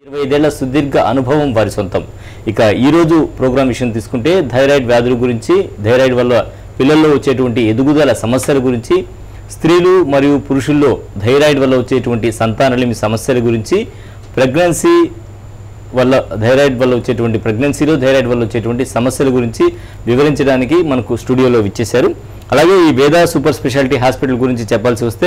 ఇరవై ఐదేళ్ల సుదీర్ఘ అనుభవం వారి సొంతం ఇక ఈ రోజు ప్రోగ్రామ్ విషయం తీసుకుంటే థైరాయిడ్ వ్యాధుల గురించి థైరాయిడ్ వల్ల పిల్లల్లో వచ్చేటువంటి ఎదుగుదల సమస్యల గురించి స్త్రీలు మరియు పురుషుల్లో థైరాయిడ్ వల్ల వచ్చేటువంటి సంతానలేమి సమస్యల గురించి ప్రెగ్నెన్సీ వల్ల థైరాయిడ్ వల్ల వచ్చేటువంటి ప్రెగ్నెన్సీలో థైరాయిడ్ వల్ల వచ్చేటువంటి సమస్యల గురించి వివరించడానికి మనకు స్టూడియోలో విచ్చేశారు అలాగే ఈ వేదా సూపర్ స్పెషాలిటీ హాస్పిటల్ గురించి చెప్పాల్సి వస్తే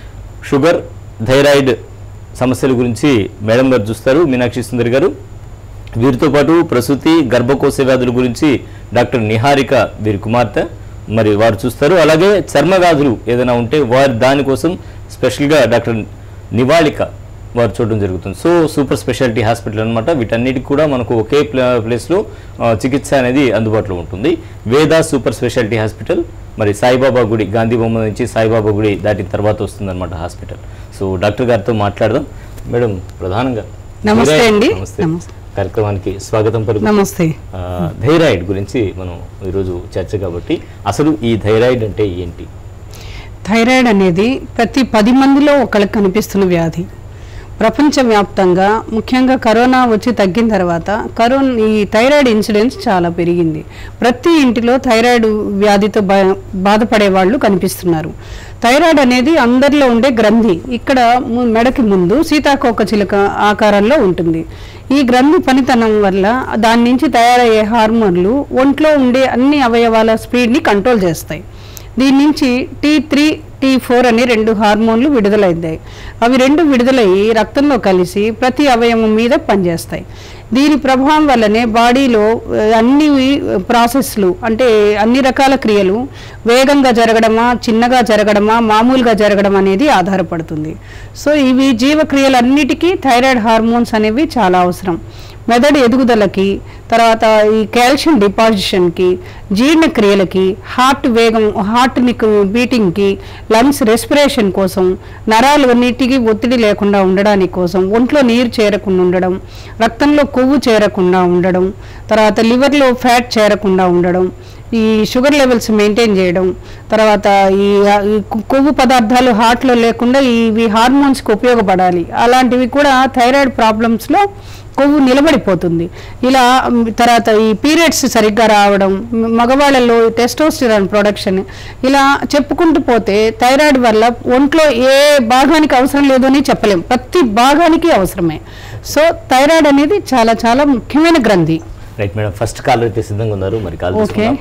షుగర్ థైరాయిడ్ సమస్యల గురించి మేడం గారు చూస్తారు మీనాక్షి సుందరి గారు వీరితో పాటు ప్రసూతి గర్భకోశ వ్యాధుల గురించి డాక్టర్ నిహారిక వీరి కుమార్తె మరి వారు చూస్తారు అలాగే చర్మ వ్యాధులు ఏదైనా ఉంటే వారి దానికోసం స్పెషల్గా డాక్టర్ నివాళిక వారు చూడడం జరుగుతుంది సో సూపర్ స్పెషాలిటీ హాస్పిటల్ అనమాట వీటన్నిటికి కూడా మనకు ఒకే ప్ల- ప్లేస్లో ఆ, చికిత్స అనేది అందుబాటులో ఉంటుంది వేద సూపర్ స్పెషాలిటీ హాస్పిటల్ మరి సాయిబాబా గుడి గాంధీ బొమ్మ నుంచి సాయిబాబా గుడి దాటిన తర్వాత వస్తుందన్నమాట హాస్పిటల్ సో డాక్టర్ గారితో మాట్లాడదాం మేడం ప్రధానంగా నమస్తే అండి. నమస్తే నమస్తే. కార్యక్రమానికి స్వాగతం పలుకు నమస్తే ఆ, థైరాయిడ్ గురించి మనం ఈరోజు చర్చ కాబట్టి అసలు ఈ థైరాయిడ్ అంటే ఏంటి థైరాయిడ్ అనేది ప్రతి పది మందిలో ఒకరికి కనిపిస్తున్న వ్యాధి ప్రపంచవ్యాప్తంగా ముఖ్యంగా కరోనా వచ్చి తగ్గిన తర్వాత కరోనా ఈ థైరాయిడ్ ఇన్సిడెన్స్ చాలా పెరిగింది ప్రతి ఇంటిలో థైరాయిడ్ వ్యాధితో బా- బాధపడే వాళ్ళు కనిపిస్తున్నారు థైరాయిడ్ అనేది అందరిలో ఉండే గ్రంథి ఇక్కడ ము- మెడకి ముందు సీతాకోక చిలుక ఆకారంలో ఉంటుంది ఈ గ్రంథి పనితనం వల్ల దాని నుంచి తయారయ్యే హార్మోన్లు ఒంట్లో ఉండే అన్ని అవయవాల స్పీడ్ని కంట్రోల్ చేస్తాయి దీని నుంచి టీ త్రీ టీ ఫోర్ అని రెండు హార్మోన్లు విడుదలయ్యాయి అవి రెండు విడుదలయ్యి రక్తంలో కలిసి ప్రతి అవయవం మీద పనిచేస్తాయి దీని ప్రభావం వల్లనే బాడీలో ఆ, అన్ని ప్రాసెస్లు అంటే అన్ని రకాల క్రియలు వేగంగా జరగడమా చిన్నగా జరగడమా మామూలుగా జరగడం అనేది ఆధారపడుతుంది సో ఇవి జీవక్రియలన్నిటికీ థైరాయిడ్ హార్మోన్స్ అనేవి చాలా అవసరం మెదడు ఎదుగుదలకి తర్వాత ఈ కాల్షియం డిపాజిషన్కి జీర్ణక్రియలకి హార్ట్ వేగం హార్ట్ని బీటింగ్కి లంగ్స్ రెస్పిరేషన్ కోసం నరాలు అన్నిటికీ ఒత్తిడి లేకుండా ఉండడానికి కోసం ఒంట్లో నీరు చేరకుండా ఉండడం రక్తంలో కొవ్వు చేరకుండా ఉండడం తర్వాత లివర్లో ఫ్యాట్ చేరకుండా ఉండడం ఈ షుగర్ లెవెల్స్ మెయింటైన్ చేయడం తర్వాత ఈ ఈ కొవ్వు పదార్థాలు హార్ట్లో లేకుండా ఇవి హార్మోన్స్కి ఉపయోగపడాలి అలాంటివి కూడా థైరాయిడ్ ప్రాబ్లమ్స్లో కొవ్వు నిలబడిపోతుంది ఇలా మ్, తర్వాత ఈ పీరియడ్స్ సరిగ్గా రావడం మ్, మగవాళ్ళలో టెస్టోస్టిరాన్ ప్రొడక్షన్ ఇలా చెప్పుకుంటూ పోతే థైరాయిడ్ వల్ల ఒంట్లో ఏ భాగానికి అవసరం లేదు అని చెప్పలేం ప్రతి భాగానికి అవసరమే సో థైరాయిడ్ అనేది చాలా చాలా ముఖ్యమైన గ్రంథి రైట్ మేడం ఫస్ట్ కాల్ అయితే సిద్ధంగా ఉన్నారు మరి కాల్ ఓకే తీసుకుందాం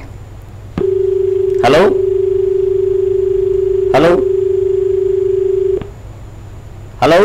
hello hello hello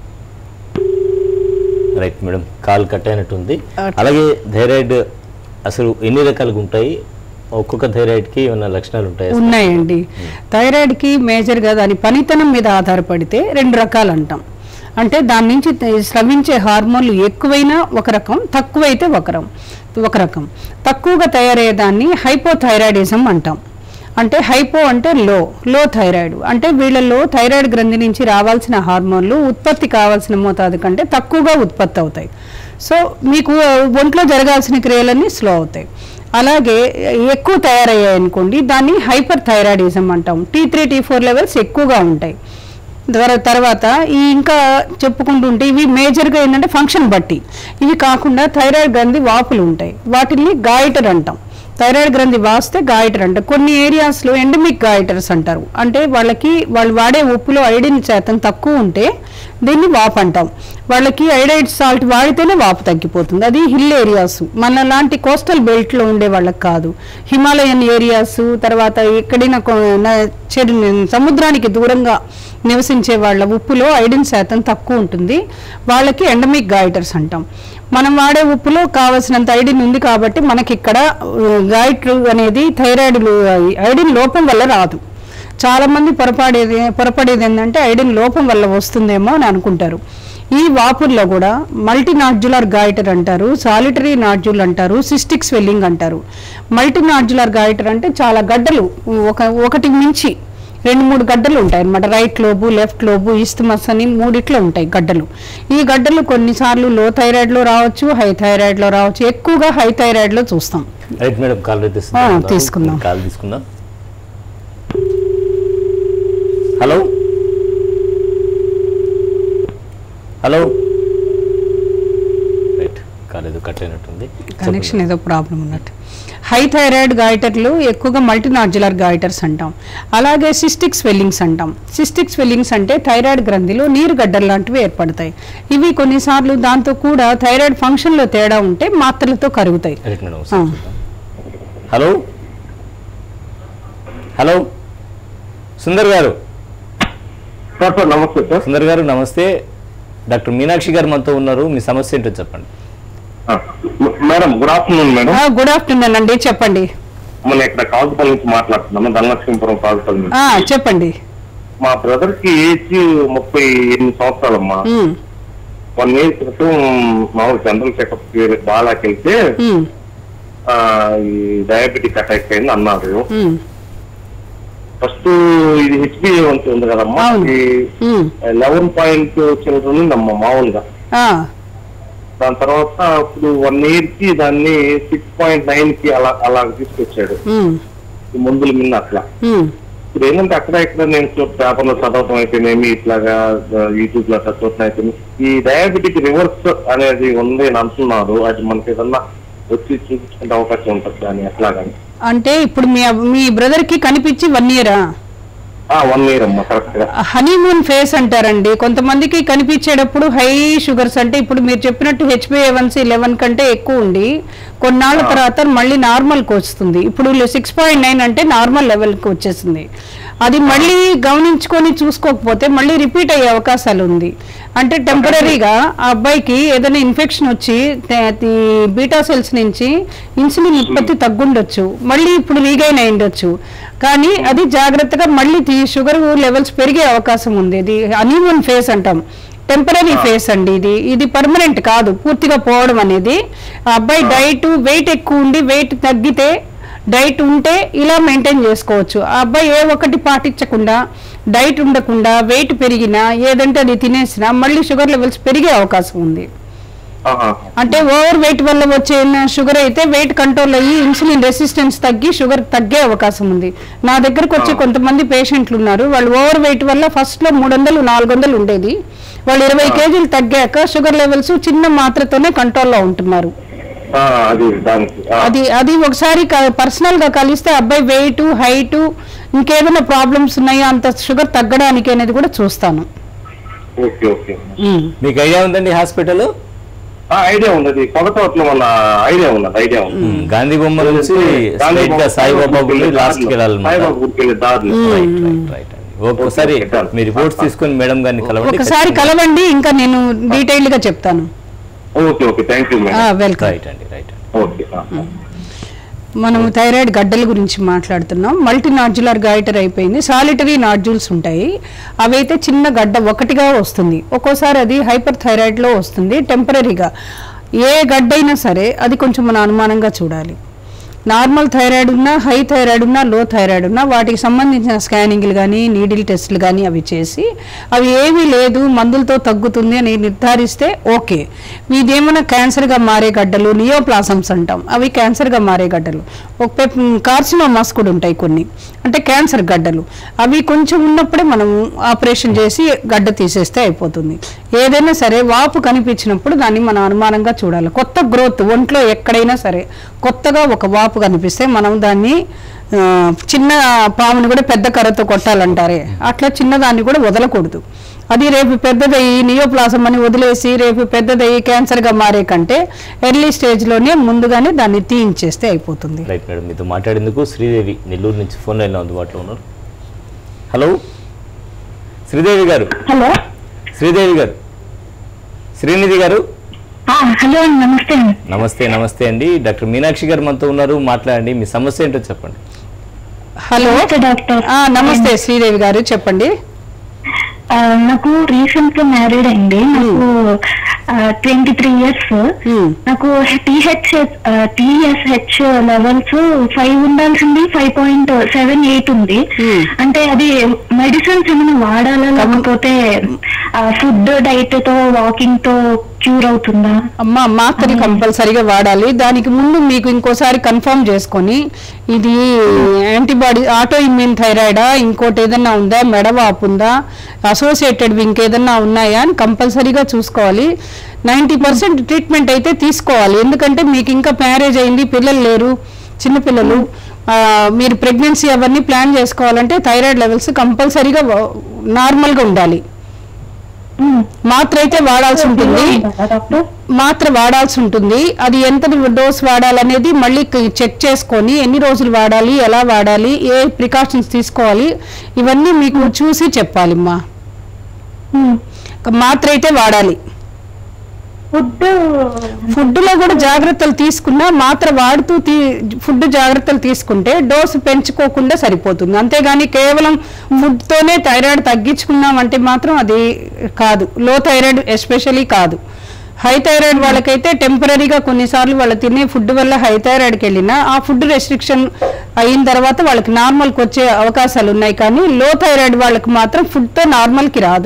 right madam call cut అయినట్టుంది Okay. అలాగే థైరాయిడ్ అసలు ఎన్ని రకాలుగా ఉంటాయి ఒక్కొక్క థైరాయిడ్కి ఏమైనా లక్షణాలు ఉంటాయి ఉన్నాయండి థైరాయిడ్కి మేజర్గా దాని పనితనం మీద ఆధారపడితే రెండు రకాలు అంటాం అంటే దాని నుంచి త- స్రవించే హార్మోన్లు ఎక్కువైనా ఒక రకం తక్కువైతే ఒక రకం ఒక రకం తక్కువగా తయారయ్యే దాన్ని హైపోథైరాయిడిజం అంటాం అంటే హైపో అంటే లో లో థైరాయిడ్ అంటే వీళ్ళలో థైరాయిడ్ గ్రంథి నుంచి రావాల్సిన హార్మోన్లు ఉత్పత్తి కావాల్సిన మోతాదు కంటే తక్కువగా ఉత్పత్తి అవుతాయి సో మీకు ఆ, ఒంట్లో జరగాల్సిన క్రియలన్నీ స్లో అవుతాయి అలాగే ఎక్కువ తయారయ్యాయి అనుకోండి దాన్ని హైపర్ థైరాయిడిజం అంటాం T three T four levels ఎక్కువగా ఉంటాయి తర్వా- తర్వాత ఈ ఇంకా చెప్పుకుంటుంటే ఇవి మేజర్గా ఏంటంటే ఫంక్షన్ బట్టి ఇవి కాకుండా థైరాయిడ్ గ్రంథి వాపులు ఉంటాయి వాటిని గాయటర్ అంటాం థైరాయిడ్ గ్రంథి వాస్తే గాయటర్ అంటారు కొన్ని ఏరియాస్లో ఎండమిక్ గాయటర్స్ అంటారు అంటే వాళ్ళకి వాళ్ళు వాడే ఉప్పులో ఐడిన్ శాతం తక్కువ ఉంటే దీన్ని వాపు అంటాం వాళ్ళకి ఐడైడ్ సాల్ట్ వాడితేనే వాపు తగ్గిపోతుంది అది హిల్ ఏరియాస్ మన లాంటి కోస్టల్ బెల్ట్లో ఉండే వాళ్ళకి కాదు హిమాలయన్ ఏరియాస్ తర్వాత ఎక్కడైనా కొ- న- చెడు సముద్రానికి దూరంగా నివసించే వాళ్ళ ఉప్పులో ఐడిన్ శాతం తక్కువ ఉంటుంది వాళ్ళకి ఎండమిక్ గాయిటర్స్ అంటాం మనం వాడే ఉప్పులో కావలసినంత ఐడిన్ ఉంది కాబట్టి మనకి ఇక్కడ గాయిటర్ అనేది థైరాయిడ్ ఐడిన్ లోపం వల్ల రాదు చాలా మంది పొరపాడేది పొరపడేది ఏంటంటే ఐడిన్ లోపం వల్ల వస్తుందేమో అని అనుకుంటారు ఈ వాపుల్లో కూడా మల్టీ నాడ్యులర్ గాయిటర్ అంటారు సాలిటరీ నాడ్యుల్ అంటారు సిస్టిక్ స్వెల్లింగ్ అంటారు మల్టీ నాడ్యులర్ గాయిటర్ అంటే చాలా గడ్డలు ఒక ఒకటి మించి రెండు మూడు గడ్డలు ఉంటాయి అన్నమాట right lobe left lobe isthmus అని మూడిట్లో ఉంటాయి గడ్డలు ఈ గడ్డలు కొన్నిసార్లు లో థైరాయిడ్లో రావచ్చు హై థైరాయిడ్లో రావచ్చు ఎక్కువగా హై థైరాయిడ్లో చూస్తాం రైట్ మేడం కాల్ అయితే ఆ, తీసుకుందాం. కాల్ తీసుకుందాం హలో హలో అయినట్టుంది కనెక్షన్ ఏదో ప్రాబ్లం ఉన్నట్టు హై థైరాయిడ్ గాయటర్లు ఎక్కువగా మల్టీనాడ్యులర్ గాయటర్స్ అంటాం అలాగే సిస్టిక్ స్వెల్లింగ్స్ అంటాం సిస్టిక్ స్వెల్లింగ్స్ అంటే థైరాయిడ్ గ్రంథిలో నీరు గడ్డలు లాంటివి ఏర్పడతాయి ఇవి కొన్నిసార్లు దాంతో కూడా థైరాయిడ్ ఫంక్షన్లో తేడా ఉంటే మాత్రలతో కరుగుతాయి రైట్ మేడం ఒకసారి చూద్దాం. Hello hello Sundar garu sir sir నమస్తే సార్ సుందర్ గారు నమస్తే డాక్టర్ మీనాక్షి గారు మనతో ఉన్నారు మీ సమస్య ఏంటో చెప్పండి ఆ, మ- madam good afternoon madam good afternoon అండి చెప్పండి మన ఇక్కడ కాజుపల్లి నుంచి మాట్లాడుతున్నాము ధనలక్ష్మీపురం కాజుపల్లి నుంచి ఆ, చెప్పండి మా బ్రదర్ కి ఏజ్ ముప్పై ఎనిమిది సంవత్సరాలమ్మా ఉమ్, వన్ ఇయర్ క్రితం మామూలు జనరల్ చెకప్ బాగాకి వెళ్తే ఉమ్, ఆ, ఈ డయాబెటిక్ అటాక్ అయింది అన్నారు ఉమ్, ఫస్ట్ ఇది హెచ్బిఏ వంతు ఉంది కదమ్మా అవును. ఇది ఉమ్, లెవెన్ పాయింట్ చిల్లర ఉందమ్మా మామూలుగా ఆ, దాని తర్వాత ఇప్పుడు వన్ ఇయర్ కి దాన్ని సిక్స్ పాయింట్ నైన్ కి అలా అలా తీసుకొచ్చాడు ఉమ్, ఈ మందుల మీద అట్లా ఉమ్, ఇప్పుడు ఏంటంటే అక్కడ ఇక్కడ నేను పేపర్ లో చదవటం అయితేనేమి ఇట్లాగా యూట్యూబ్ లో చదవటం అయితేనేమి ఈ డయాబెటిక్ రివర్స్ అనేది ఉంది అని అంటున్నారు అది మనకి ఏదన్నా వచ్చి చూపించుకునే అవకాశం ఉంటుంది దాన్ని ఎట్లాగని అంటే ఇప్పుడు మీ మీ బ్రదర్ కి కనిపించి వన్ ఇయరా వన్ ఇయర్ అమ్మా కరెక్ట్ గా హనీమూన్ ఫేస్ అంటారండి కొంతమందికి కనిపించేటప్పుడు హై షుగర్స్ అంటే ఇప్పుడు మీరు చెప్పినట్టు హెచ్బిఏవన్సీ లెవెన్ కంటే ఎక్కువ ఉండి కొన్నాళ్ళ తర్వాత మళ్ళీ నార్మల్కి వస్తుంది ఇప్పుడు సిక్స్ పాయింట్ నైన్ అంటే నార్మల్ లెవెల్కి వచ్చేసింది అది మళ్ళీ గమనించుకొని చూసుకోకపోతే మళ్ళీ రిపీట్ అయ్యే అవకాశాలు ఉంది అంటే టెంపరీగా ఆ అబ్బాయికి ఏదైనా ఇన్ఫెక్షన్ వచ్చి బీటా సెల్స్ నుంచి ఇన్సులిన్ ఉత్పత్తి తగ్గుండొచ్చు మళ్ళీ ఇప్పుడు రీగైన్ అయ్యుండొచ్చు కానీ అది జాగ్రత్తగా మళ్ళీ తీ- షుగర్ లెవెల్స్ పెరిగే అవకాశం ఉంది ఇది అనీవన్ ఫేస్ అంటాం టెంపరీ ఫేస్ అండి ఇది ఇది పర్మనెంట్ కాదు పూర్తిగా పోవడం అనేది ఆ అబ్బాయి డైట్ వెయిట్ ఎక్కువ ఉండి వెయిట్ తగ్గితే డైట్ ఉంటే ఇలా మెయింటైన్ చేసుకోవచ్చు ఆ అబ్బాయి ఏ ఒక్కటి పాటించకుండా డైట్ ఉండకుండా వెయిట్ పెరిగినా ఏదంటే అది తినేసినా మళ్ళీ షుగర్ లెవెల్స్ పెరిగే అవకాశం ఉంది ఆహా. అంటే ఓవర్ వెయిట్ వల్ల వచ్చే షుగర్ అయితే వెయిట్ కంట్రోల్ అయ్యి ఇన్సులిన్ రెసిస్టెన్స్ తగ్గి షుగర్ తగ్గే అవకాశం ఉంది నా దగ్గరకు వచ్చే కొంతమంది పేషెంట్లు ఉన్నారు వాళ్ళు ఓవర్ వెయిట్ వల్ల ఫస్ట్ లో మూడు వందలు నాలుగు వందలు ఉండేది వాళ్ళు ఇరవై కేజీలు తగ్గాక షుగర్ లెవెల్స్ చిన్న మాత్రతోనే కంట్రోల్లో ఉంటున్నారు ఆ, అది దానికి ఆ, అది అది ఒకసారి పర్సనల్ గా కలిస్తే అబ్బాయి వెయిట్ హైట్ ఇంకేదైనా ప్రాబ్లమ్స్ ఉన్నాయో అంత షుగర్ తగ్గడానికి అనేది కూడా చూస్తాను ఓకే ఓకే మీకు ఐడియా ఉందండి హాస్పిటల్ ఆ, ఐడియా ఉన్నది కొలతోట్లో మన ఐడియా ఉన్నది ఐడియా ఉంది గాంధీ బొమ్మ నుంచి స్ట్రైట్ గా సాయిబాబా గుడి లాస్ట్ కి వెళ్ళాలన్నమాట సాయిబాబా గుడికి వెళ్ళే దారిలో రైట్ రైట్ రైట్ అండి ఓకే ఒకసారి ఓకే, done. మీ రిపోర్ట్స్ తీసుకొని మేడం గారిని కలవండి ఒకసారి కలవండి ఇంకా నేను డీటెయిల్డ్ గా చెప్తాను okay okay thank you madam welcome right అండి రైట్ అండి ఓకే ఆ. మనం థైరాయిడ్ గడ్డల గురించి మాట్లాడుతున్నాం మల్టీ నాడ్యులర్ గాయటర్ అయిపోయింది సాలిటరీ నాడ్యూల్స్ ఉంటాయి అవైతే చిన్న గడ్డ ఒకటిగా వస్తుంది ఒక్కోసారి అది హైపర్ థైరాయిడ్లో వస్తుంది టెంపరీగా ఏ గడ్డ అయినా సరే అది కొంచెం మన అనుమానంగా చూడాలి నార్మల్ థైరాయిడ్ ఉన్నా హై థైరాయిడ్ ఉన్నా లో థైరాయిడ్ ఉన్నా వాటికి సంబంధించిన స్కానింగ్లు కానీ నీడిల్ టెస్టులు కానీ అవి చేసి అవి ఏమీ లేదు మందులతో తగ్గుతుంది అని నిర్ధారిస్తే ఓకే ఇదేమైనా క్యాన్సర్గా మారే గడ్డలు నియోప్లాసమ్స్ అంటాం అవి క్యాన్సర్గా మారే గడ్డలు ఒక కార్సినోమాస్ కూడా ఉంటాయి కొన్ని అంటే క్యాన్సర్ గడ్డలు అవి కొంచెం ఉన్నప్పుడే మనం ఆపరేషన్ చేసి గడ్డ తీసేస్తే అయిపోతుంది ఏదైనా సరే వాపు కనిపించినప్పుడు దాన్ని మనం అనుమానంగా చూడాలి కొత్త గ్రోత్ ఒంట్లో ఎక్కడైనా సరే కొత్తగా ఒక వాపు కనిపిస్తే మనం దాన్ని ఆ, చిన్న పాముని కూడా పెద్ద కర్రతో కొట్టాలంటారే అట్లా చిన్నదాన్ని కూడా వదలకూడదు అది రేపు పెద్దదయ్యి నియోప్లాసం అని వదిలేసి రేపు పెద్దదయ్యి క్యాన్సర్గా మారే కంటే ఎర్లీ స్టేజ్లోనే ముందుగానే దాన్ని తీయించేస్తే అయిపోతుంది రైట్ మేడం మీతో మాట్లాడేందుకు శ్రీదేవి నెల్లూరు నుంచి ఫోన్ లైన్లో అందుబాటులో ఉన్నారు హలో శ్రీదేవి గారు హలో శ్రీదేవి గారు శ్రీనిధి గారు ఆ, హలో అండి నమస్తే అండి నమస్తే నమస్తే అండి డాక్టర్ మీనాక్షి గారు మనతో ఉన్నారు మాట్లాడండి మీ సమస్య ఏంటో చెప్పండి హలో నమస్తే డాక్టర్ ఆ, నమస్తే శ్రీదేవి గారు చెప్పండి ఆ, నాకు రీసెంట్ గా మ్యారీడ్ అయింది నాకు ట్వంటీ త్రీ ఇయర్స్ Hmm. నాకు టీహెచ్ టీఎస్హెచ్ లెవెల్స్ ఫైవ్ ఉండాల్సింది ఫైవ్ పాయింట్ సెవెన్ ఎయిట్ ఉంది Hmm. అంటే అది మెడిసిన్స్ ఏమైనా వాడాలా లేకపోతే ఫుడ్ డైట్ తో వాకింగ్ తో క్యూర్ అవుతుందా అమ్మ మాత్రని కంపల్సరీగా వాడాలి దానికి ముందు మీకు ఇంకోసారి కన్ఫర్మ్ చేసుకొని ఇది యాంటీబాడీ ఆటో ఇమ్యూన్ థైరాయిడా ఇంకోటి ఏదన్నా ఉందా మెడ వాపు ఉందా అసోసియేటెడ్ ఇంకేదన్నా ఉన్నాయా అని కంపల్సరీగా చూసుకోవాలి నైంటీ పర్సెంట్ ట్రీట్మెంట్ అయితే తీసుకోవాలి ఎందుకంటే మీకు ఇంకా మ్యారేజ్ అయింది పిల్లలు లేరు చిన్నపిల్లలు ఆ, మీరు ప్రెగ్నెన్సీ అవన్నీ ప్లాన్ చేసుకోవాలంటే థైరాయిడ్ లెవెల్స్ కంపల్సరీగా నార్మల్గా ఉండాలి మాత్ర అయితే వాడాల్సి ఉంటుంది డాక్టర్ మాత్ర వాడాల్సి ఉంటుంది అది ఎంత డోస్ వాడాలనేది మళ్ళీ చెక్ చేసుకొని ఎన్ని రోజులు వాడాలి ఎలా వాడాలి ఏ ప్రికాషన్స్ తీసుకోవాలి ఇవన్నీ మీకు చూసి చెప్పాలిమ్మా మాత్ర అయితే వాడాలి ఫుడ్ ఫుడ్లో కూడా జాగ్రత్తలు తీసుకున్నా మాత్ర వాడుతూ తీ ఫుడ్ జాగ్రత్తలు తీసుకుంటే డోసు పెంచుకోకుండా సరిపోతుంది అంతేగాని కేవలం ఫుడ్తోనే థైరాయిడ్ తగ్గించుకున్నాం అంటే మాత్రం అది కాదు లో థైరాయిడ్ ఎస్పెషలీ కాదు హై థైరాయిడ్ వాళ్ళకైతే టెంపరీగా కొన్నిసార్లు వాళ్ళు తినే ఫుడ్ వల్ల హై థైరాయిడ్కి వెళ్ళినా ఆ ఫుడ్ రెస్ట్రిక్షన్ అయిన తర్వాత వాళ్ళకి నార్మల్కి వచ్చే అవకాశాలు ఉన్నాయి కానీ లో థైరాయిడ్ వాళ్ళకి మాత్రం ఫుడ్తో నార్మల్కి రాదు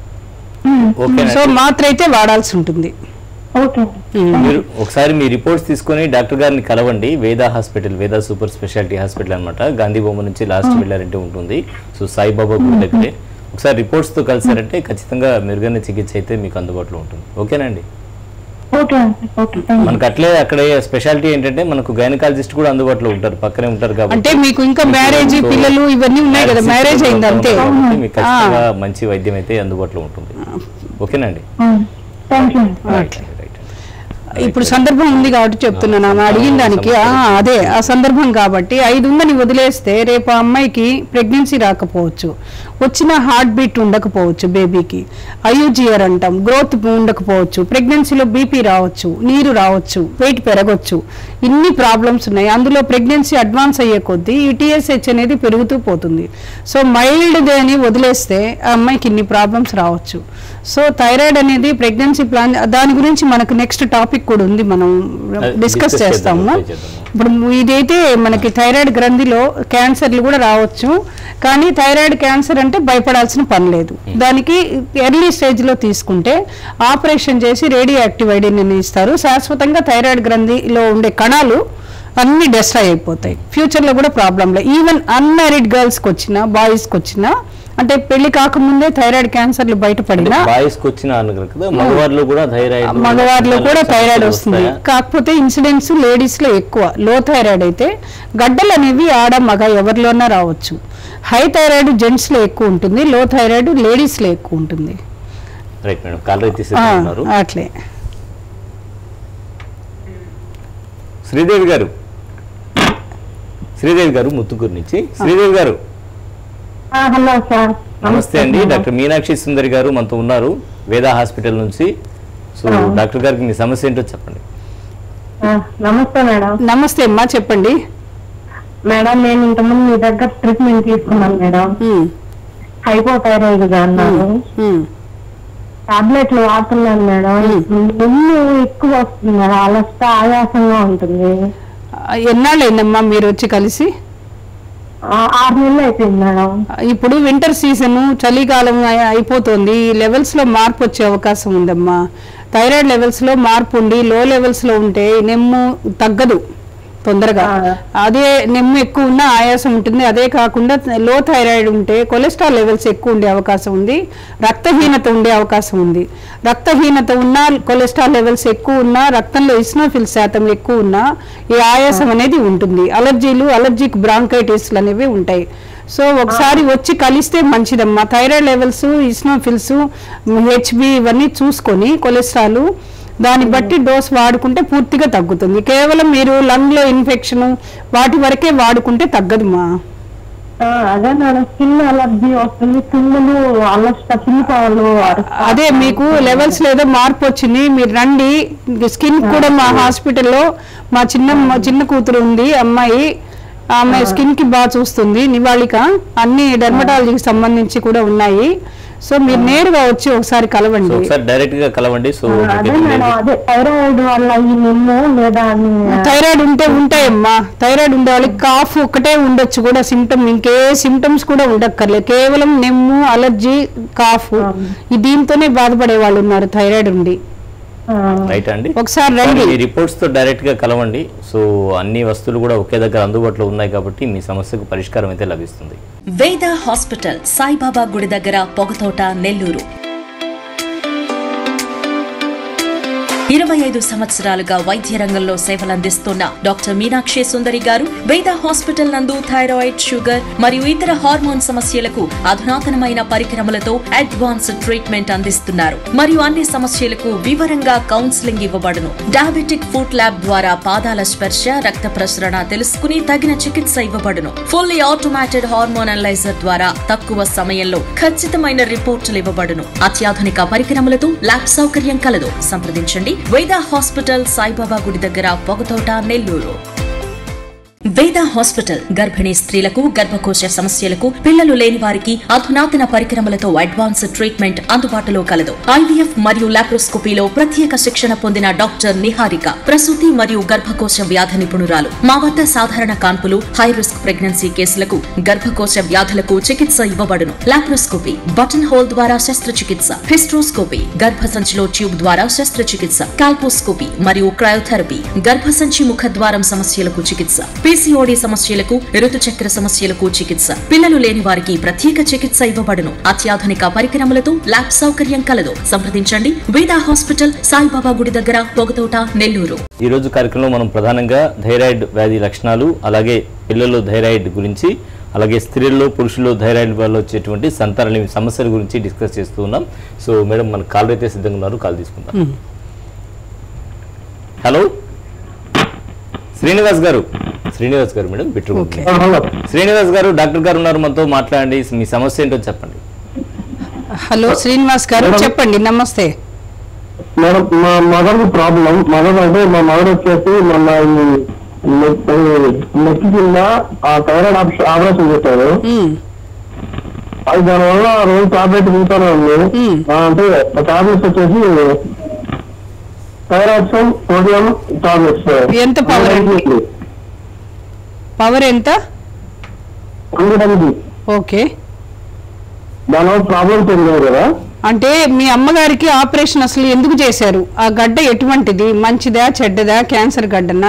ఓకే సో మాత్ర అయితే వాడాల్సి ఉంటుంది ఓకే మీరు ఒకసారి మీ రిపోర్ట్స్ తీసుకొని డాక్టర్ గారిని కలవండి Veda hospital Veda super speciality hospital అనమాట గాంధీ బొమ్మ నుంచి లాస్ట్ వెళ్ళారంటే ఉంటుంది సో సాయిబాబా గుడి దగ్గరే ఒకసారి reports తో కలిసారంటే ఖచ్చితంగా మెరుగైన చికిత్స అయితే మీకు అందుబాటులో ఉంటుంది ఓకేనండి ఓకే ఓకే థ్యాంక్ మనకు అట్లే అక్కడ స్పెషాలిటీ ఏంటంటే మనకు గైనకాలజిస్ట్ కూడా అందుబాటులో ఉంటారు పక్కనే ఉంటారు కాబట్టి అంటే మీకు ఇంకా మ్యారేజ్ సో పిల్లలు ఇవన్నీ ఉన్నాయి కదా మ్యారేజ్ అయింది అంతే కాబట్టి మీకు ఖచ్చితంగా మంచి వైద్యం అయితే అందుబాటులో ఉంటుంది ఓకేనండి థ్యాంక్ యూ రైట్ రైట్ ఇప్పుడు సందర్భం ఉంది కాబట్టి చెప్తున్నాను ఆమె అడిగిన దానికి ఆ, అదే ఆ సందర్భం కాబట్టి ఐదు ఉందని వదిలేస్తే రేపు ఆ అమ్మాయికి ప్రెగ్నెన్సీ రాకపోవచ్చు వచ్చిన హార్ట్ బీట్ ఉండకపోవచ్చు బేబీకి ఐయుజిఆర్ అంటాం గ్రోత్ ఉండకపోవచ్చు ప్రెగ్నెన్సీలో బీపీ రావచ్చు నీరు రావచ్చు వెయిట్ పెరగొచ్చు ఇన్ని ప్రాబ్లమ్స్ ఉన్నాయి అందులో ప్రెగ్నెన్సీ అడ్వాన్స్ అయ్యే కొద్దీ ఈ టీఎస్హెచ్ అనేది పెరుగుతూ పోతుంది సో మైల్డ్ అని వదిలేస్తే ఆ అమ్మాయికి ఇన్ని ప్రాబ్లమ్స్ రావచ్చు సో థైరాయిడ్ అనేది ప్రెగ్నెన్సీ ప్లాన్ దాని గురించి మనకు నెక్స్ట్ టాపిక్ కూడా ఉంది మనం అది డిస్కస్ discuss చేద్దాం, చేస్తాము okay చేద్దాము. ఇప్పుడు ఇదైతే మనకి థైరాయిడ్ గ్రంథిలో క్యాన్సర్లు కూడా రావచ్చు కానీ థైరాయిడ్ క్యాన్సర్ అంటే భయపడాల్సిన పని లేదు దానికి ఎర్లీ స్టేజ్లో తీసుకుంటే ఆపరేషన్ చేసి రేడియో యాక్టివ్ ఐడిని ఇస్తారు శాశ్వతంగా థైరాయిడ్ గ్రంథిలో ఉండే కణాలు అన్ని డెస్ట్రాయ్ అయిపోతాయి ఫ్యూచర్లో కూడా ప్రాబ్లం లేదు ఈవెన్ అన్మ్యారీడ్ గర్ల్స్కి వచ్చినా బాయ్స్కి వచ్చినా అంటే పెళ్లి కాకముందే థైరాయిడ్ క్యాన్సర్లు బయటపడినా బాయ్స్ కి వచ్చిన అన్నారు కదా మగవారిలో కూడా థైరాయిడ్ మగవారిలో కూడా థైరాయిడ్ సమస్యలు వస్తుంది వస్తాయా? కాకపోతే ఇన్సిడెంట్స్ లేడీస్ లో ఎక్కువ లో థైరాయిడ్ అయితే గడ్డలు అనేవి ఆడ మగ ఎవరిలోనా రావచ్చు హై థైరాయిడ్ జెంట్స్ లో ఎక్కువ ఉంటుంది లో థైరాయిడ్ లేడీస్ లో ఎక్కువ ఉంటుంది రైట్ మేడం కాలర్ ఆ, తీసేస్తున్నారు అట్లే శ్రీదేవి గారు శ్రీదేవి గారు ముత్తుకూరు నుంచి శ్రీదేవి గారు హలో సార్ నమస్తే అండి డాక్టర్ మీనాక్షి సుందరి గారు మనతో ఉన్నారు వేదా హాస్పిటల్ నుంచి సో డాక్టర్ గారికి మీ సమస్య ఏంటో చెప్పండి నమస్తే మేడం నమస్తే అమ్మా చెప్పండి మేడం నేను ఇంతకుముందు మీ దగ్గర ట్రీట్మెంట్ తీసుకున్నాను మేడం ఉమ్, హైపోథైరాయిడ్ గా అన్నాను ఉమ్. టాబ్లెట్లు వాడుతున్నాను మేడం నిన్ను ఎక్కువ వస్తుంది మేడం అలస్ట ఆయాసంగా ఉంటుంది ఆ, ఎన్నాళ్ళైందమ్మా మీరు వచ్చి కలిసి ఆ, ఆరు నెలలు అయిపోయింది మేడం ఇప్పుడు వింటర్ సీజన్ చలికాలం అయి- అయిపోతుంది ఈ లెవెల్స్ లో మార్పు వచ్చే అవకాశం ఉందమ్మా థైరాయిడ్ లెవెల్స్ లో మార్పు ఉండి లో లెవెల్స్ లో ఉంటే నెమ్ము తగ్గదు తొందరగా అదే నెమ్ము ఎక్కువ ఉన్న ఆయాసం ఉంటుంది అదే కాకుండా లో థైరాయిడ్ ఉంటే కొలెస్ట్రాల్ లెవెల్స్ ఎక్కువ ఉండే అవకాశం ఉంది రక్తహీనత ఉండే అవకాశం ఉంది రక్తహీనత ఉన్నా కొలెస్ట్రాల్ లెవెల్స్ ఎక్కువ ఉన్నా రక్తంలో ఇస్నోఫిల్ శాతం ఎక్కువ ఉన్నా ఈ ఆయాసం అనేది ఉంటుంది అలర్జీలు అలర్జిక్ బ్రాంకైటిస్లు అనేవి ఉంటాయి సో ఒకసారి వచ్చి కలిస్తే మంచిదమ్మా థైరాయిడ్ లెవెల్స్ ఇస్నోఫిల్స్ హెచ్బి ఇవన్నీ చూసుకొని కొలెస్ట్రాల్ దాన్ని బట్టి డోస్ వాడుకుంటే పూర్తిగా తగ్గుతుంది కేవలం మీరు లంగ్ లో ఇన్ఫెక్షన్ వాటి వరకే వాడుకుంటే తగ్గదుమా ఆ, అదే మేడం స్కిన్ అలర్జీ వస్తుంది తుమ్ములు అలస్ట పిల్లిపాలు అదే మీకు లెవెల్స్ లో ఏదో మార్పు వచ్చింది మీరు రండి స్కిన్ కూడా మా హాస్పిటల్లో మా చిన్న మా చిన్న కూతురు ఉంది అమ్మాయి ఆమె స్కిన్ కి బాగా చూస్తుంది నివాళిక అన్ని డెర్మటాలజీకి సంబంధించి కూడా ఉన్నాయి సో మీరు నేరుగా వచ్చి ఒకసారి సో కలవండి ఒకసారి డైరెక్ట్ గా కలవండి సో అదే మీకు మేడం అదే థైరాయిడ్ వల్ల ఈ నిమ్ము లేదా అని- థైరాయిడ్ ఉంటే ఉంటాయమ్మా థైరాయిడ్ ఉండే వాళ్ళకి కాఫ్ ఒక్కటే ఉండొచ్చు కూడా సిమ్టమ్ ఇంకే సిమ్టమ్స్ కూడా ఉండక్కర్లేదు కేవలం నెమ్ము అలర్జీ కాఫ్ ఈ దీంతోనే బాధపడే వాళ్ళు ఉన్నారు థైరాయిడ్ ఉండి ఆ, రైట్ అండి ఒకసారి ఒకసారి రండి మీ రిపోర్ట్స్ తో డైరెక్ట్ గా కలవండి సో అన్ని వస్తువులు కూడా ఒకే దగ్గర అందుబాటులో ఉన్నాయి కాబట్టి మీ సమస్యకు పరిష్కారం అయితే లభిస్తుంది వేద హాస్పిటల్ సాయిబాబా గుడి దగ్గర పొగతోట నెల్లూరు ఇరవై ఐదు సంవత్సరాలుగా వైద్య రంగంలో సేవలందిస్తున్న డాక్టర్ మీనాక్షి సుందరి గారు వేద హాస్పిటల్ నందు థైరాయిడ్ షుగర్ మరియు ఇతర హార్మోన్ సమస్యలకు అధునాతనమైన పరికరములతో అడ్వాన్స్డ్ ట్రీట్మెంట్ అందిస్తున్నారు మరియు అన్ని సమస్యలకు వివరంగా కౌన్సిలింగ్ ఇవ్వబడును డయాబెటిక్ ఫుడ్ ల్యాబ్ ద్వారా పాదాల స్పర్శ రక్త ప్రసరణ తెలుసుకుని తగిన చికిత్స ఇవ్వబడును ఫుల్లీ ఆటోమేటెడ్ హార్మోన్ అనలైజర్ ద్వారా తక్కువ సమయంలో ఖచ్చితమైన రిపోర్టులు ఇవ్వబడును అత్యాధునిక పరికరములతో ల్యాబ్ సౌకర్యం కలదు సంప్రదించండి వేద హాస్పిటల్ సాయిబాబా గుడి దగ్గర పొగతోట నెల్లూరు వేద హాస్పిటల్ గర్భిణీ స్త్రీలకు గర్భకోశ సమస్యలకు పిల్లలు లేని వారికి అధునాతన పరికరములతో అడ్వాన్స్ ట్రీట్మెంట్ అందుబాటులో కలదు ఐవీఎఫ్ మరియు లాప్రోస్కోపీలో ప్రత్యేక శిక్షణ పొందిన డాక్టర్ నిహారిక ప్రసూతి మరియు గర్భకోశ వ్యాధి నిపుణురాలు మా వద్ద సాధారణ కాన్పులు హై రిస్క్ ప్రెగ్నెన్సీ కేసులకు గర్భకోశ వ్యాధులకు చికిత్స ఇవ్వబడును లాప్రోస్కోపీ బటన్ హోల్ ద్వారా శస్త్రచికిత్స హిస్ట్రోస్కోపీ గర్భసంచిలో ట్యూబ్ ద్వారా శస్త్రచికిత్స కాల్పోస్కోపీ మరియు క్రయోథెరపీ గర్భసంచి ముఖద్వారం సమస్యలకు చికిత్స పీసీఓడి సమస్యలకు ఋతుచక్ర సమస్యలకు చికిత్స పిల్లలు లేని వారికి ప్రత్యేక చికిత్స ఇవ్వబడును అత్యాధునిక పరికరములతో ల్యాబ్ సౌకర్యం కలదు సంప్రదించండి వేదా హాస్పిటల్ సాయిబాబా గుడి దగ్గర పొగతోట నెల్లూరు ఈ రోజు కార్యక్రమంలో మనం ప్రధానంగా థైరాయిడ్ వ్యాధి లక్షణాలు అలాగే పిల్లల్లో థైరాయిడ్ గురించి అలాగే స్త్రీల్లో పురుషుల్లో థైరాయిడ్ వల్ల వచ్చేటువంటి సంతాన సమస్యల గురించి డిస్కస్ చేస్తూ ఉన్నాం సో మేడం మన కాల్ అయితే సిద్ధంగా ఉన్నారు కాల్ తీసుకుందాం హలో శ్రీనివాస్ గారు శ్రీనివాస్ గారు మేడం బిట్రు ఓకే. హలో శ్రీనివాస్ గారు డాక్టర్ గారు ఉన్నారు మనతో మాట్లాడండి మీ సమస్య ఏంటో చెప్పండి హలో శ్రీనివాస్ గారు చెప్పండి నమస్తే మేడం మా మదర్ ప్రాబ్లం మదర్ అంటే మా మదర్ వచ్చేసి మొన్న ఈ నెక్ నెక్ కింద ఆ థైరాయిడ్ ఆపరేషన్ చేశారు ఉమ్, అది దానివల్ల రోజు టాబ్లెట్ తింటానే ఉంది మ్మ్. ఆ, అంటే టాబ్లెట్స్ వచ్చేసి థైరాక్సన్ సోడియం టాబ్లెట్స్ ఎంత power అండి? పవర్ ఎంత అందుకని ఓకే దానివల్ల ప్రాబ్లమ్స్ ఏం లేవు కదా అంటే మీ అమ్మగారికి ఆపరేషన్ అసలు ఎందుకు చేశారు ఆ గడ్డ ఎటువంటిది మంచిదా చెడ్డదా క్యాన్సర్ గడ్డనా